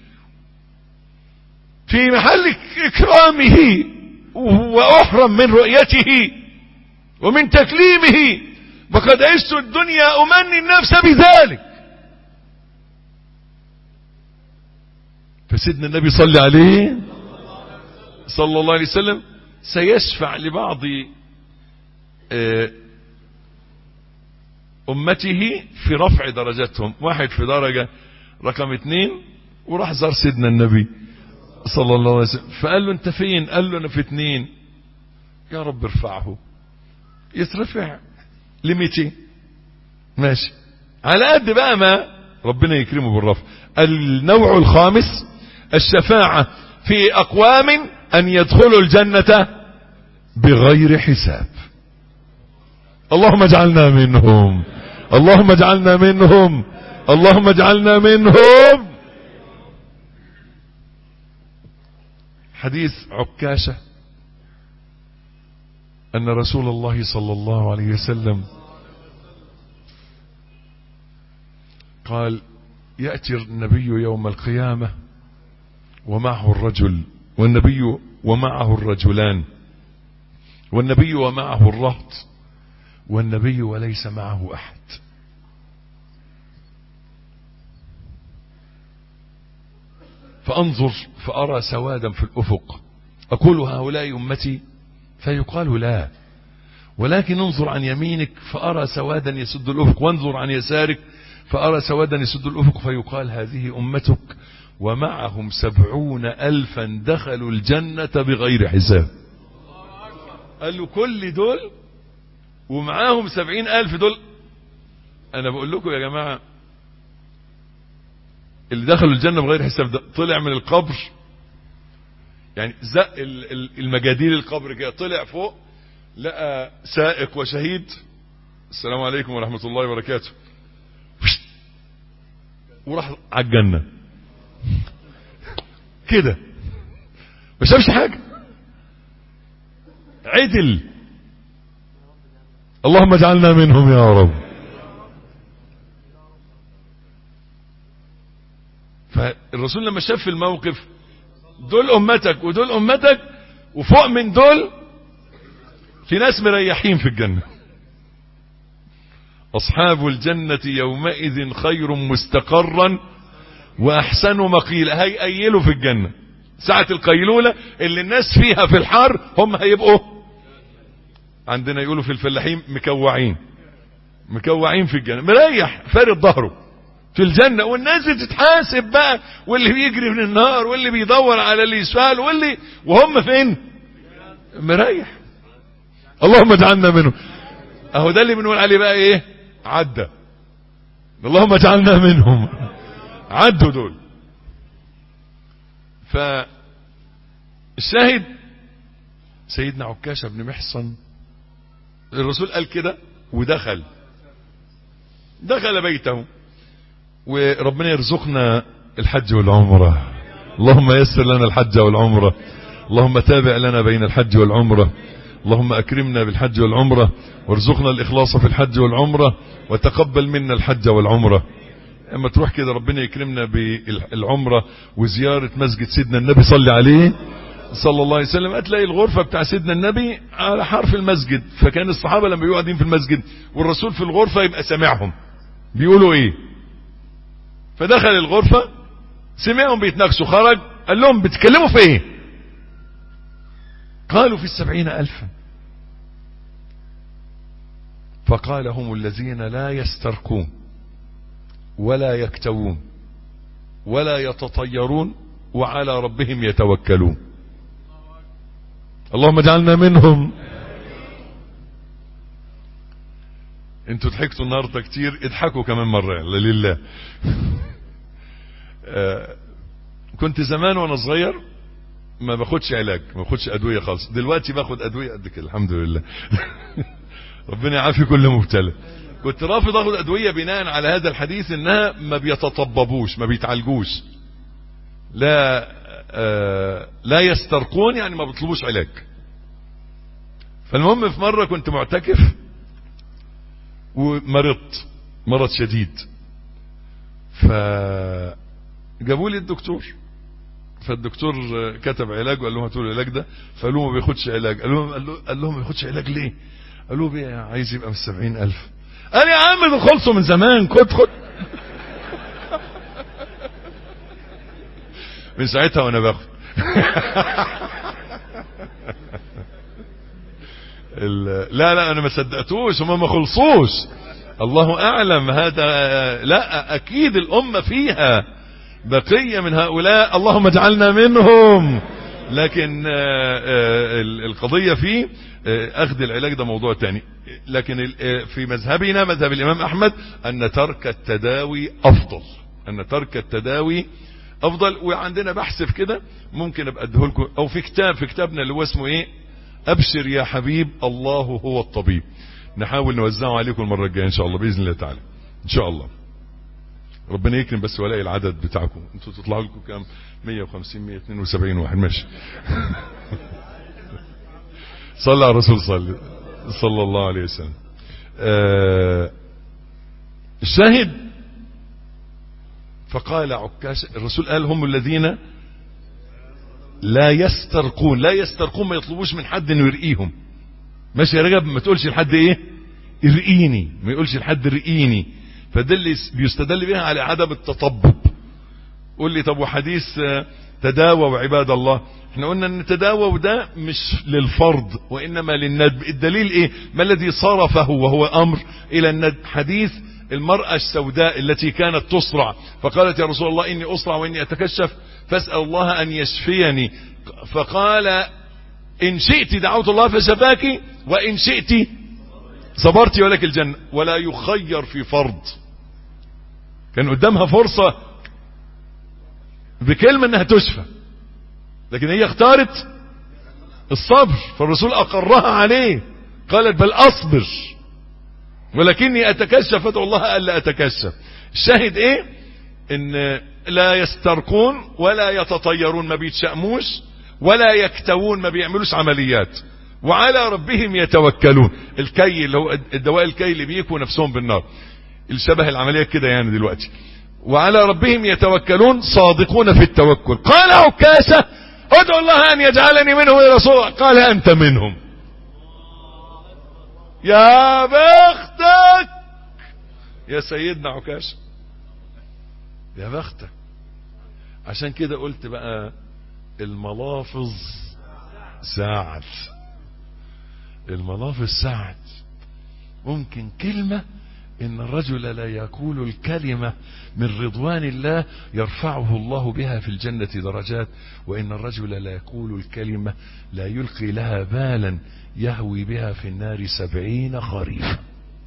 [SPEAKER 1] في محل اكرامه واحرم من رؤيته ومن تكليمه وقد عشت الدنيا امني النفس بذلك فسيدنا النبي صلى عليه صلى الله عليه وسلم سيشفع لبعض امته في رفع درجاتهم واحد في درجة رقم اثنين وراح زار سيدنا النبي صلى الله عليه وسلم فقال له انت فين قال له انا في اتنين يا رب ارفعه يترفع لميتين ماشي على قد بقى ما ربنا يكرمه بالرفع النوع الخامس الشفاعة في اقوام ان يدخلوا الجنة بغير حساب اللهم اجعلنا منهم اللهم اجعلنا منهم اللهم اجعلنا منهم حديث عكاشة أن رسول الله صلى الله عليه وسلم قال يأتي النبي يوم القيامة ومعه الرجل والنبي ومعه الرجلان والنبي ومعه الرهط والنبي وليس معه أحد فأنظر فأرى سوادا في الأفق أقول هؤلاء أمتي فيقال لا ولكن انظر عن يمينك فأرى سوادا يسد الأفق وانظر عن يسارك فأرى سوادا يسد الأفق فيقال هذه أمتك ومعهم سبعون ألفا دخلوا الجنة بغير حساب قال له كل دول ومعاهم سبعين ألف دول أنا بقول لكم يا جماعة اللي دخلوا الجنة بغير حساب ده طلع من القبر يعني زق المجاديل القبر كده طلع فوق لقى سائق وشهيد السلام عليكم ورحمة الله وبركاته وراح على الجنة كده ما شافش حاجة عدل اللهم اجعلنا منهم يا رب فالرسول لما شاف الموقف دول امتك ودول امتك وفوق من دول في ناس مريحين في الجنة أصحاب الجنة يومئذ خير مستقرا وأحسن مقيلا هيقيلوا في الجنة ساعة القيلولة اللي الناس فيها في الحر هم هيبقوا عندنا يقولوا في الفلاحين مكوعين مكوعين في الجنة مريح فارد ظهره في الجنة والناس تتحاسب بقى واللي بيجري من النار واللي بيدور على اللي يسأل واللي وهم فين مريح اللهم اجعلنا منهم اهو ده اللي بنقول عليه بقى ايه عدى اللهم اجعلنا منهم عدوا دول فالشاهد سيدنا عكاشة بن محصن الرسول قال كده ودخل دخل بيته وربنا يرزقنا الحج والعمرة اللهم يسر لنا الحج والعمرة اللهم تابع لنا بين الحج والعمرة اللهم أكرمنا بالحج والعمرة وارزقنا الإخلاص في الحج والعمرة وتقبل منا الحج والعمرة اما تروح كده ربنا يكرمنا بالعمرة وزيارة مسجد سيدنا النبي صلى عليه صلى الله عليه وسلم هتلاقي الغرفة بتاع سيدنا النبي على حرف المسجد فكان الصحابة لما يقعدوا قاعدين في المسجد والرسول في الغرفة يبقى سامعهم بيقولوا ايه فدخل الغرفة سمعهم بيتناقشوا خرج قال لهم بتتكلموا في ايه قالوا في السبعين ألفا فقال هم الذين لا يسترقون ولا يكتوون ولا يتطيرون وعلى ربهم يتوكلون اللهم اجعلنا منهم انتوا ضحكتوا النهارده كتير اضحكوا كمان مرة لله آه كنت زمان وانا صغير ما باخدش علاج ما باخدش ادويه خالص دلوقتي باخد ادويه قد كده الحمد لله ربنا يعافي كل مبتلى كنت رافض اخد ادويه بناء على هذا الحديث انها ما بيتطببوش ما بيتعالجوش لا آه لا يسترقون يعني ما بيطلبوش علاج فالمهم في مره كنت معتكف ومرضت مرض شديد فجابوا لي الدكتور فالدكتور كتب علاج وقال لهم هاتوا له العلاج ده فقالوا له ما بياخدش علاج قال لهم قال, له قال لهم ما بياخدش علاج ليه قالوا له عايز يبقى من السبعين ألف قال يا عم ده خلصوا من زمان خد خد من ساعتها وانا باخد لا لا انا ما صدقتوش هم ما خلصوش الله اعلم هذا لا اكيد الامه فيها بقيه من هؤلاء اللهم اجعلنا منهم لكن القضيه في اخذ العلاج ده موضوع تاني لكن في مذهبنا مذهب الامام احمد ان ترك التداوي افضل ان ترك التداوي افضل وعندنا بحث في كده ممكن ابقى اديه لكم او في كتاب في كتابنا اللي هو اسمه ايه ابشر يا حبيب الله هو الطبيب نحاول نوزعه عليكم المره الجايه ان شاء الله باذن الله تعالى ان شاء الله ربنا يكرم بس ولاقي العدد بتاعكم انتوا تطلعوا لكم كام 150 172 واحد ماشي صلى على الرسول صلى صلى الله عليه وسلم آه الشاهد فقال عكاش الرسول قال هم الذين لا يسترقون لا يسترقون ما يطلبوش من حد انه يرقيهم ماشي يا رجب ما تقولش لحد ايه ارقيني ما يقولش لحد ارقيني فده اللي بيستدل بها على عدم التطبب قول لي طب وحديث تداوى وعباد الله احنا قلنا ان تداوى وده مش للفرض وانما للندب الدليل ايه ما الذي صرفه وهو امر الى الندب حديث المرأة السوداء التي كانت تصرع فقالت يا رسول الله اني اصرع واني اتكشف فاسأل الله ان يشفيني فقال ان شئت دعوت الله فشفاك وان شئت صبرت ولك الجنة ولا يخير في فرض كان قدامها فرصة بكلمة انها تشفى لكن هي اختارت الصبر فالرسول اقرها عليه قالت بل اصبر ولكني اتكشف فادعو الله الا اتكشف الشاهد ايه ان لا يسترقون ولا يتطيرون ما بيتشأموش ولا يكتوون ما بيعملوش عمليات وعلى ربهم يتوكلون الكي اللي هو الدواء الكي اللي بيكوا نفسهم بالنار الشبه العملية كده يعني دلوقتي وعلى ربهم يتوكلون صادقون في التوكل قال عكاشة ادعو الله ان يجعلني منهم يا رسول قال انت منهم يا بختك يا سيدنا عكاش يا بختك عشان كده قلت بقى الملافظ ساعد الملافظ ساعد ممكن كلمة إن الرجل لا يقول الكلمة من رضوان الله يرفعه الله بها في الجنة درجات وإن الرجل لا يقول الكلمة لا يلقي لها بالا يهوي بها في النار سبعين خريفا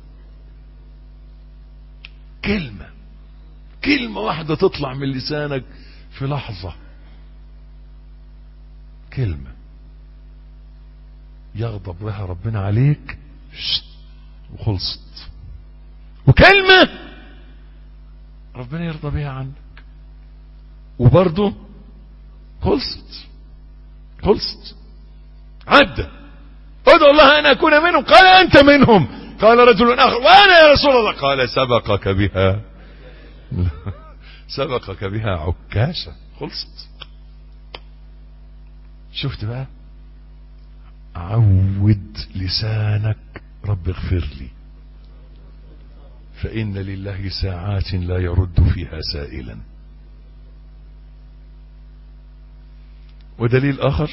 [SPEAKER 1] كلمة كلمة واحدة تطلع من لسانك في لحظة كلمة يغضب بها ربنا عليك وخلصت وكلمة ربنا يرضى بها عنك وبرضه خلصت خلصت عدى ادعو الله ان اكون منهم قال انت منهم قال رجل اخر وانا يا رسول الله قال سبقك بها سبقك بها عكاشة خلصت شفت بقى عود لسانك رب اغفر لي فإن لله ساعات لا يرد فيها سائلا ودليل آخر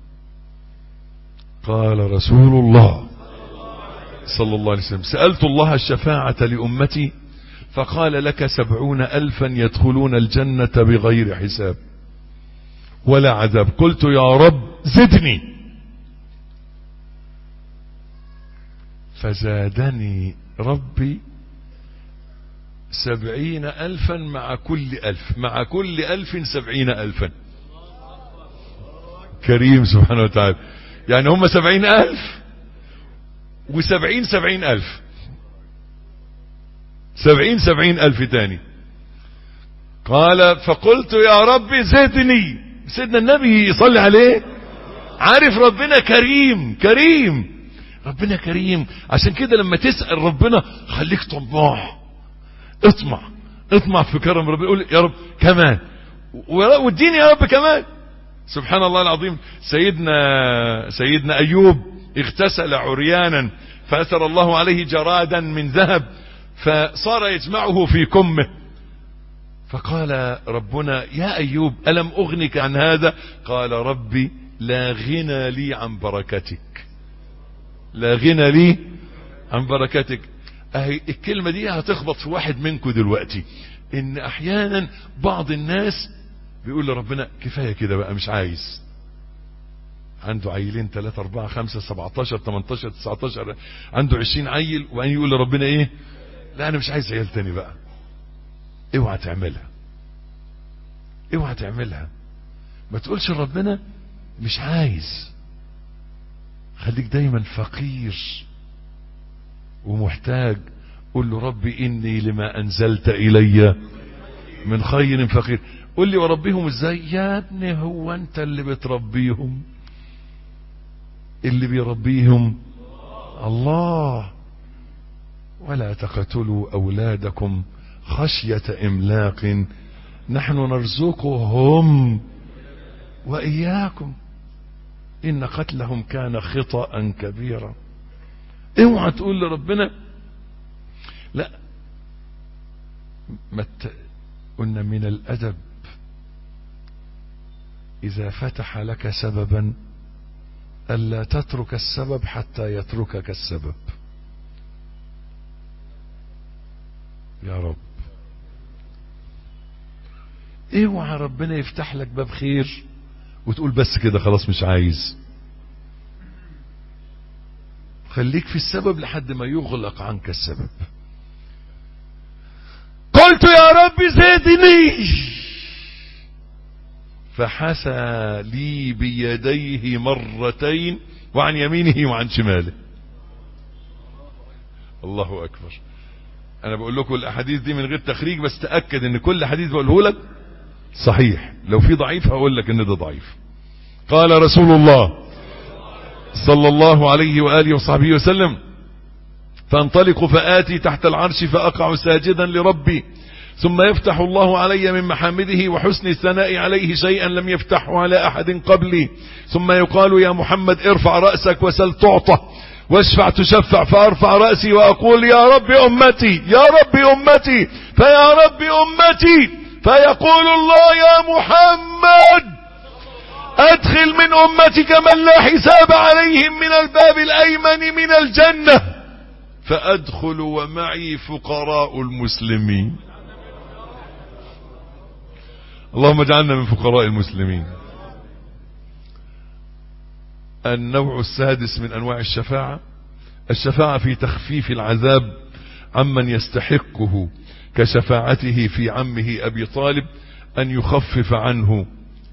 [SPEAKER 1] قال رسول الله صلى الله عليه وسلم سألت الله الشفاعة لأمتي فقال لك سبعون ألفا يدخلون الجنة بغير حساب ولا عذاب قلت يا رب زدني فزادني ربي سبعين ألفا مع كل ألف مع كل ألف سبعين ألفا كريم سبحانه وتعالى يعني هم سبعين ألف وسبعين سبعين ألف سبعين سبعين ألف تاني قال فقلت يا رب زدني سيدنا النبي يصلي عليه عارف ربنا كريم كريم ربنا كريم عشان كده لما تسأل ربنا خليك طماع اطمع اطمع في كرم ربنا يقول يا رب كمان واديني يا رب كمان سبحان الله العظيم سيدنا سيدنا ايوب اغتسل عريانا فاثر الله عليه جرادا من ذهب فصار يجمعه في كمه فقال ربنا يا ايوب الم اغنك عن هذا قال ربي لا غنى لي عن بركتك لا غنى لي عن بركتك اهي الكلمة دي هتخبط في واحد منكم دلوقتي ان احيانا بعض الناس بيقول لربنا كفاية كده بقى مش عايز عنده عيلين ثلاثة أربعة خمسة سبعتاشر تمنتاشر تسعتاشر عنده عشرين عيل وبعدين يقول لربنا ايه لا انا مش عايز عيال تاني بقى اوعى تعملها اوعى تعملها ما تقولش لربنا مش عايز خليك دايما فقير ومحتاج قل له ربي اني لما انزلت الي من خير فقير قل لي وربيهم ازاي يا ابني هو انت اللي بتربيهم اللي بيربيهم الله ولا تقتلوا اولادكم خشية املاق نحن نرزقهم واياكم ان قتلهم كان خطأ كبيرا اوعى تقول لربنا لا مت قلنا من الادب اذا فتح لك سببا الا تترك السبب حتى يتركك السبب يا رب اوعى ربنا يفتح لك باب خير وتقول بس كده خلاص مش عايز خليك في السبب لحد ما يغلق عنك السبب قلت يا رب زدني فحسى لي بيديه مرتين وعن يمينه وعن شماله الله اكبر انا بقول لكم الاحاديث دي من غير تخريج بس تاكد ان كل حديث بقوله لك صحيح لو في ضعيف هقول لك ان ده ضعيف قال رسول الله صلى الله عليه وآله وصحبه وسلم فانطلق فآتي تحت العرش فأقع ساجدا لربي ثم يفتح الله علي من محامده وحسن الثناء عليه شيئا لم يفتحه على أحد قبلي ثم يقال يا محمد ارفع رأسك وسل تعطى واشفع تشفع فارفع رأسي واقول يا رب امتي يا رب امتي فيا رب امتي فيقول الله يا محمد ادخل من امتك من لا حساب عليهم من الباب الايمن من الجنة فادخل ومعي فقراء المسلمين اللهم اجعلنا من فقراء المسلمين النوع السادس من انواع الشفاعة الشفاعة في تخفيف العذاب عمن يستحقه كشفاعته في عمه ابي طالب ان يخفف عنه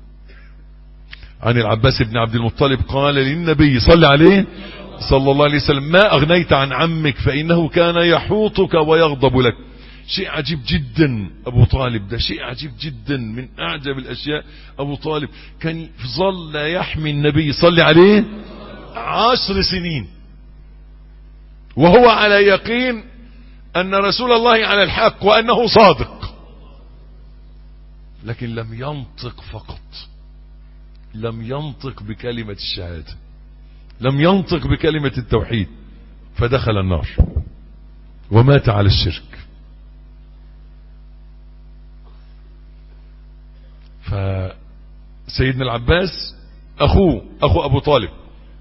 [SPEAKER 1] عن العباس بن عبد المطلب قال للنبي صلى عليه صلى الله عليه وسلم ما اغنيت عن عمك فانه كان يحوطك ويغضب لك شيء عجيب جدا ابو طالب ده شيء عجيب جدا من اعجب الاشياء ابو طالب كان ظل يحمي النبي صلى عليه عشر سنين وهو على يقين ان رسول الله على الحق وانه صادق لكن لم ينطق فقط لم ينطق بكلمة الشهادة لم ينطق بكلمة التوحيد فدخل النار ومات على الشرك فسيدنا العباس اخوه اخو ابو طالب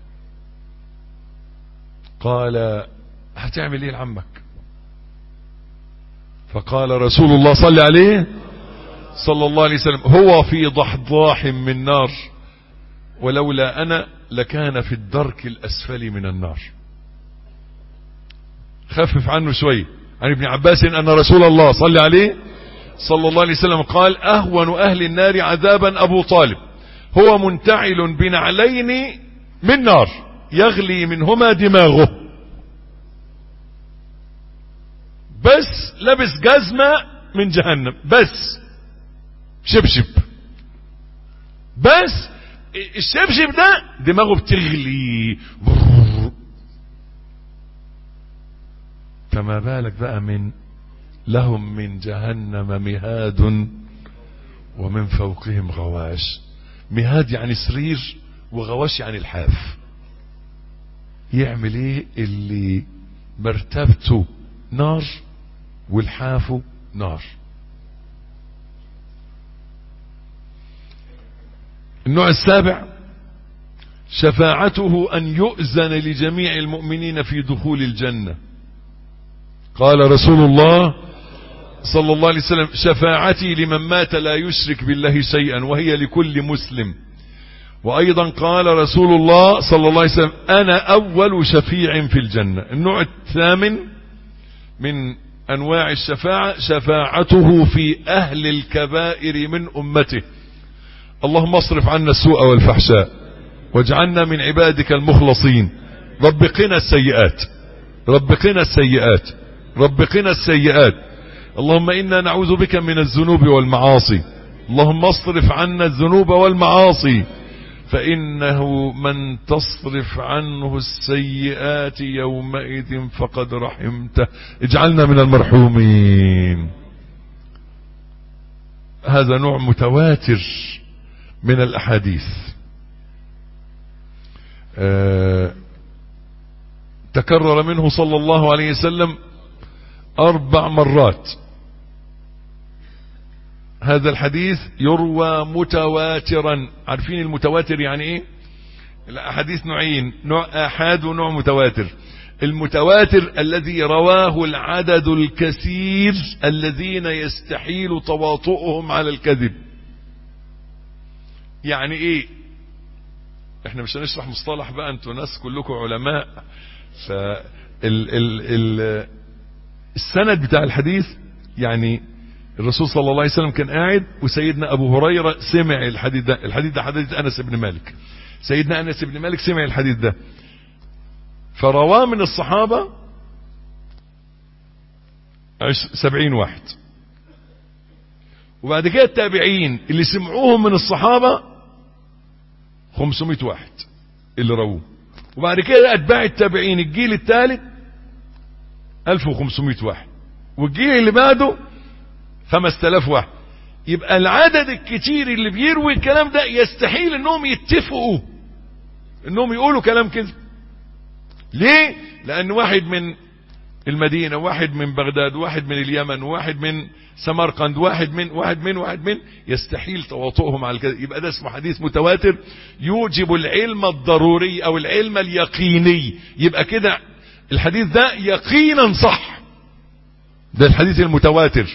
[SPEAKER 1] قال هتعمل ايه لعمك فقال رسول الله صلى عليه صلى الله عليه وسلم هو في ضحضاح من نار ولولا انا لكان في الدرك الاسفل من النار خفف عنه شوي عن ابن عباس ان رسول الله صلى عليه صلى الله عليه وسلم قال اهون اهل النار عذابا ابو طالب هو منتعل بنعلين من نار يغلي منهما دماغه بس لبس جزمة من جهنم بس شبشب بس الشبشب ده دماغه بتغلي فما بالك بقى من لهم من جهنم مهاد ومن فوقهم غواش مهاد يعني سرير وغواش يعني الحاف يعمل ايه اللي مرتبته نار والحافه نار النوع السابع شفاعته ان يؤذن لجميع المؤمنين في دخول الجنة قال رسول الله صلى الله عليه وسلم شفاعتي لمن مات لا يشرك بالله شيئا وهي لكل مسلم وايضا قال رسول الله صلى الله عليه وسلم انا اول شفيع في الجنة النوع الثامن من انواع الشفاعة شفاعته في اهل الكبائر من امته اللهم اصرف عنا السوء والفحشاء واجعلنا من عبادك المخلصين رب قنا السيئات رب قنا السيئات رب قنا السيئات اللهم انا نعوذ بك من الذنوب والمعاصي اللهم اصرف عنا الذنوب والمعاصي فانه من تصرف عنه السيئات يومئذ فقد رحمته اجعلنا من المرحومين هذا نوع متواتر من الاحاديث أه تكرر منه صلى الله عليه وسلم اربع مرات هذا الحديث يروى متواترا عارفين المتواتر يعني ايه الاحاديث نوعين نوع احاد ونوع متواتر المتواتر الذي رواه العدد الكثير الذين يستحيل تواطؤهم على الكذب يعني ايه احنا مش هنشرح مصطلح بقى انتوا ناس كلكم علماء ف ال ال ال السند بتاع الحديث يعني الرسول صلى الله عليه وسلم كان قاعد وسيدنا ابو هريرة سمع الحديث ده الحديث ده حديث انس بن مالك سيدنا انس بن مالك سمع الحديث ده فرواه من الصحابة سبعين واحد وبعد كده التابعين اللي سمعوهم من الصحابة 500 واحد اللي رووه وبعد كده اتباع التابعين الجيل الثالث 1500 واحد والجيل اللي بعده 5000 واحد يبقى العدد الكتير اللي بيروي الكلام ده يستحيل انهم يتفقوا انهم يقولوا كلام كده ليه لان واحد من المدينة واحد من بغداد واحد من اليمن واحد من سمرقند واحد من واحد من واحد من يستحيل تواطؤهم على كده يبقى ده اسمه حديث متواتر يوجب العلم الضروري او العلم اليقيني يبقى كده الحديث ده يقينا صح ده الحديث المتواتر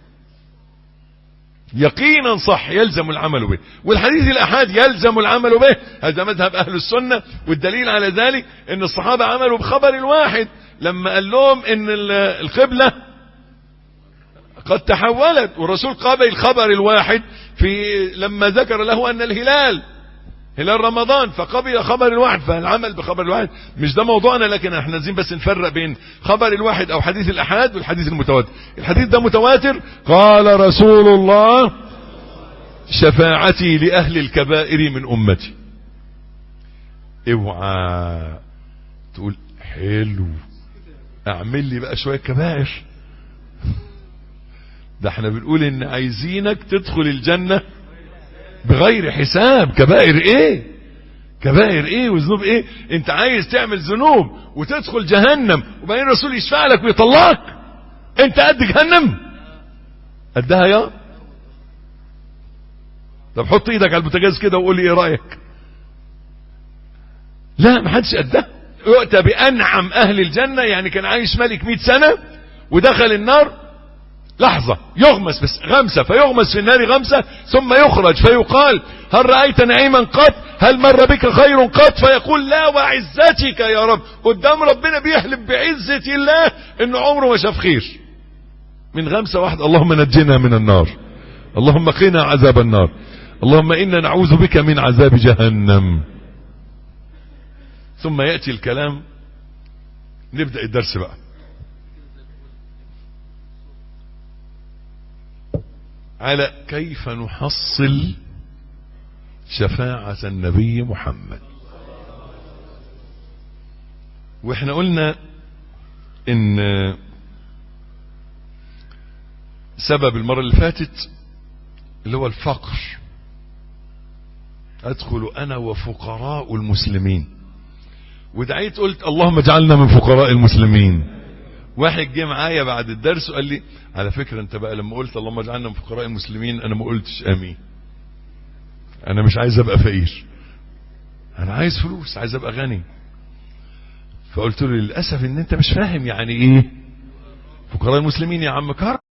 [SPEAKER 1] يقينا صح يلزم العمل به والحديث الأحاد يلزم العمل به هذا مذهب أهل السنة والدليل على ذلك ان الصحابة عملوا بخبر الواحد لما قال لهم ان القبلة قد تحولت والرسول قابل الخبر الواحد في لما ذكر له ان الهلال هلال رمضان فقبل خبر الواحد فالعمل بخبر الواحد مش ده موضوعنا لكن احنا عايزين بس نفرق بين خبر الواحد او حديث الاحاد والحديث المتواتر الحديث ده متواتر قال رسول الله شفاعتي لاهل الكبائر من امتي اوعى تقول حلو اعمل لي بقى شويه كبائر ده احنا بنقول ان عايزينك تدخل الجنه بغير حساب كبائر ايه كبائر ايه وذنوب ايه انت عايز تعمل ذنوب وتدخل جهنم وبعدين الرسول يشفع لك ويطلعك انت قد جهنم قدها يا طب حط ايدك على البوتاجاز كده وقول لي ايه رايك لا ما حدش قدها يؤتى بانعم اهل الجنه يعني كان عايش ملك 100 سنه ودخل النار لحظة يغمس بس غمسة فيغمس في النار غمسة ثم يخرج فيقال هل رأيت نعيما قط هل مر بك خير قط فيقول لا وعزتك يا رب قدام ربنا بيحلف بعزة الله انه عمره ما شاف خير من غمسة واحدة اللهم نجنا من النار اللهم قنا عذاب النار اللهم إنا نعوذ بك من عذاب جهنم ثم يأتي الكلام نبدأ الدرس بقى على كيف نحصل شفاعة النبي محمد واحنا قلنا ان سبب المرة اللي فاتت اللي هو الفقر ادخل انا وفقراء المسلمين ودعيت قلت اللهم اجعلنا من فقراء المسلمين واحد جه معايا بعد الدرس وقال لي على فكرة انت بقى لما قلت اللهم اجعلنا من فقراء المسلمين انا ما قلتش امين انا مش عايز ابقى فقير انا عايز فلوس عايز ابقى غني فقلت له للاسف ان انت مش فاهم يعني ايه فقراء المسلمين يا عم كار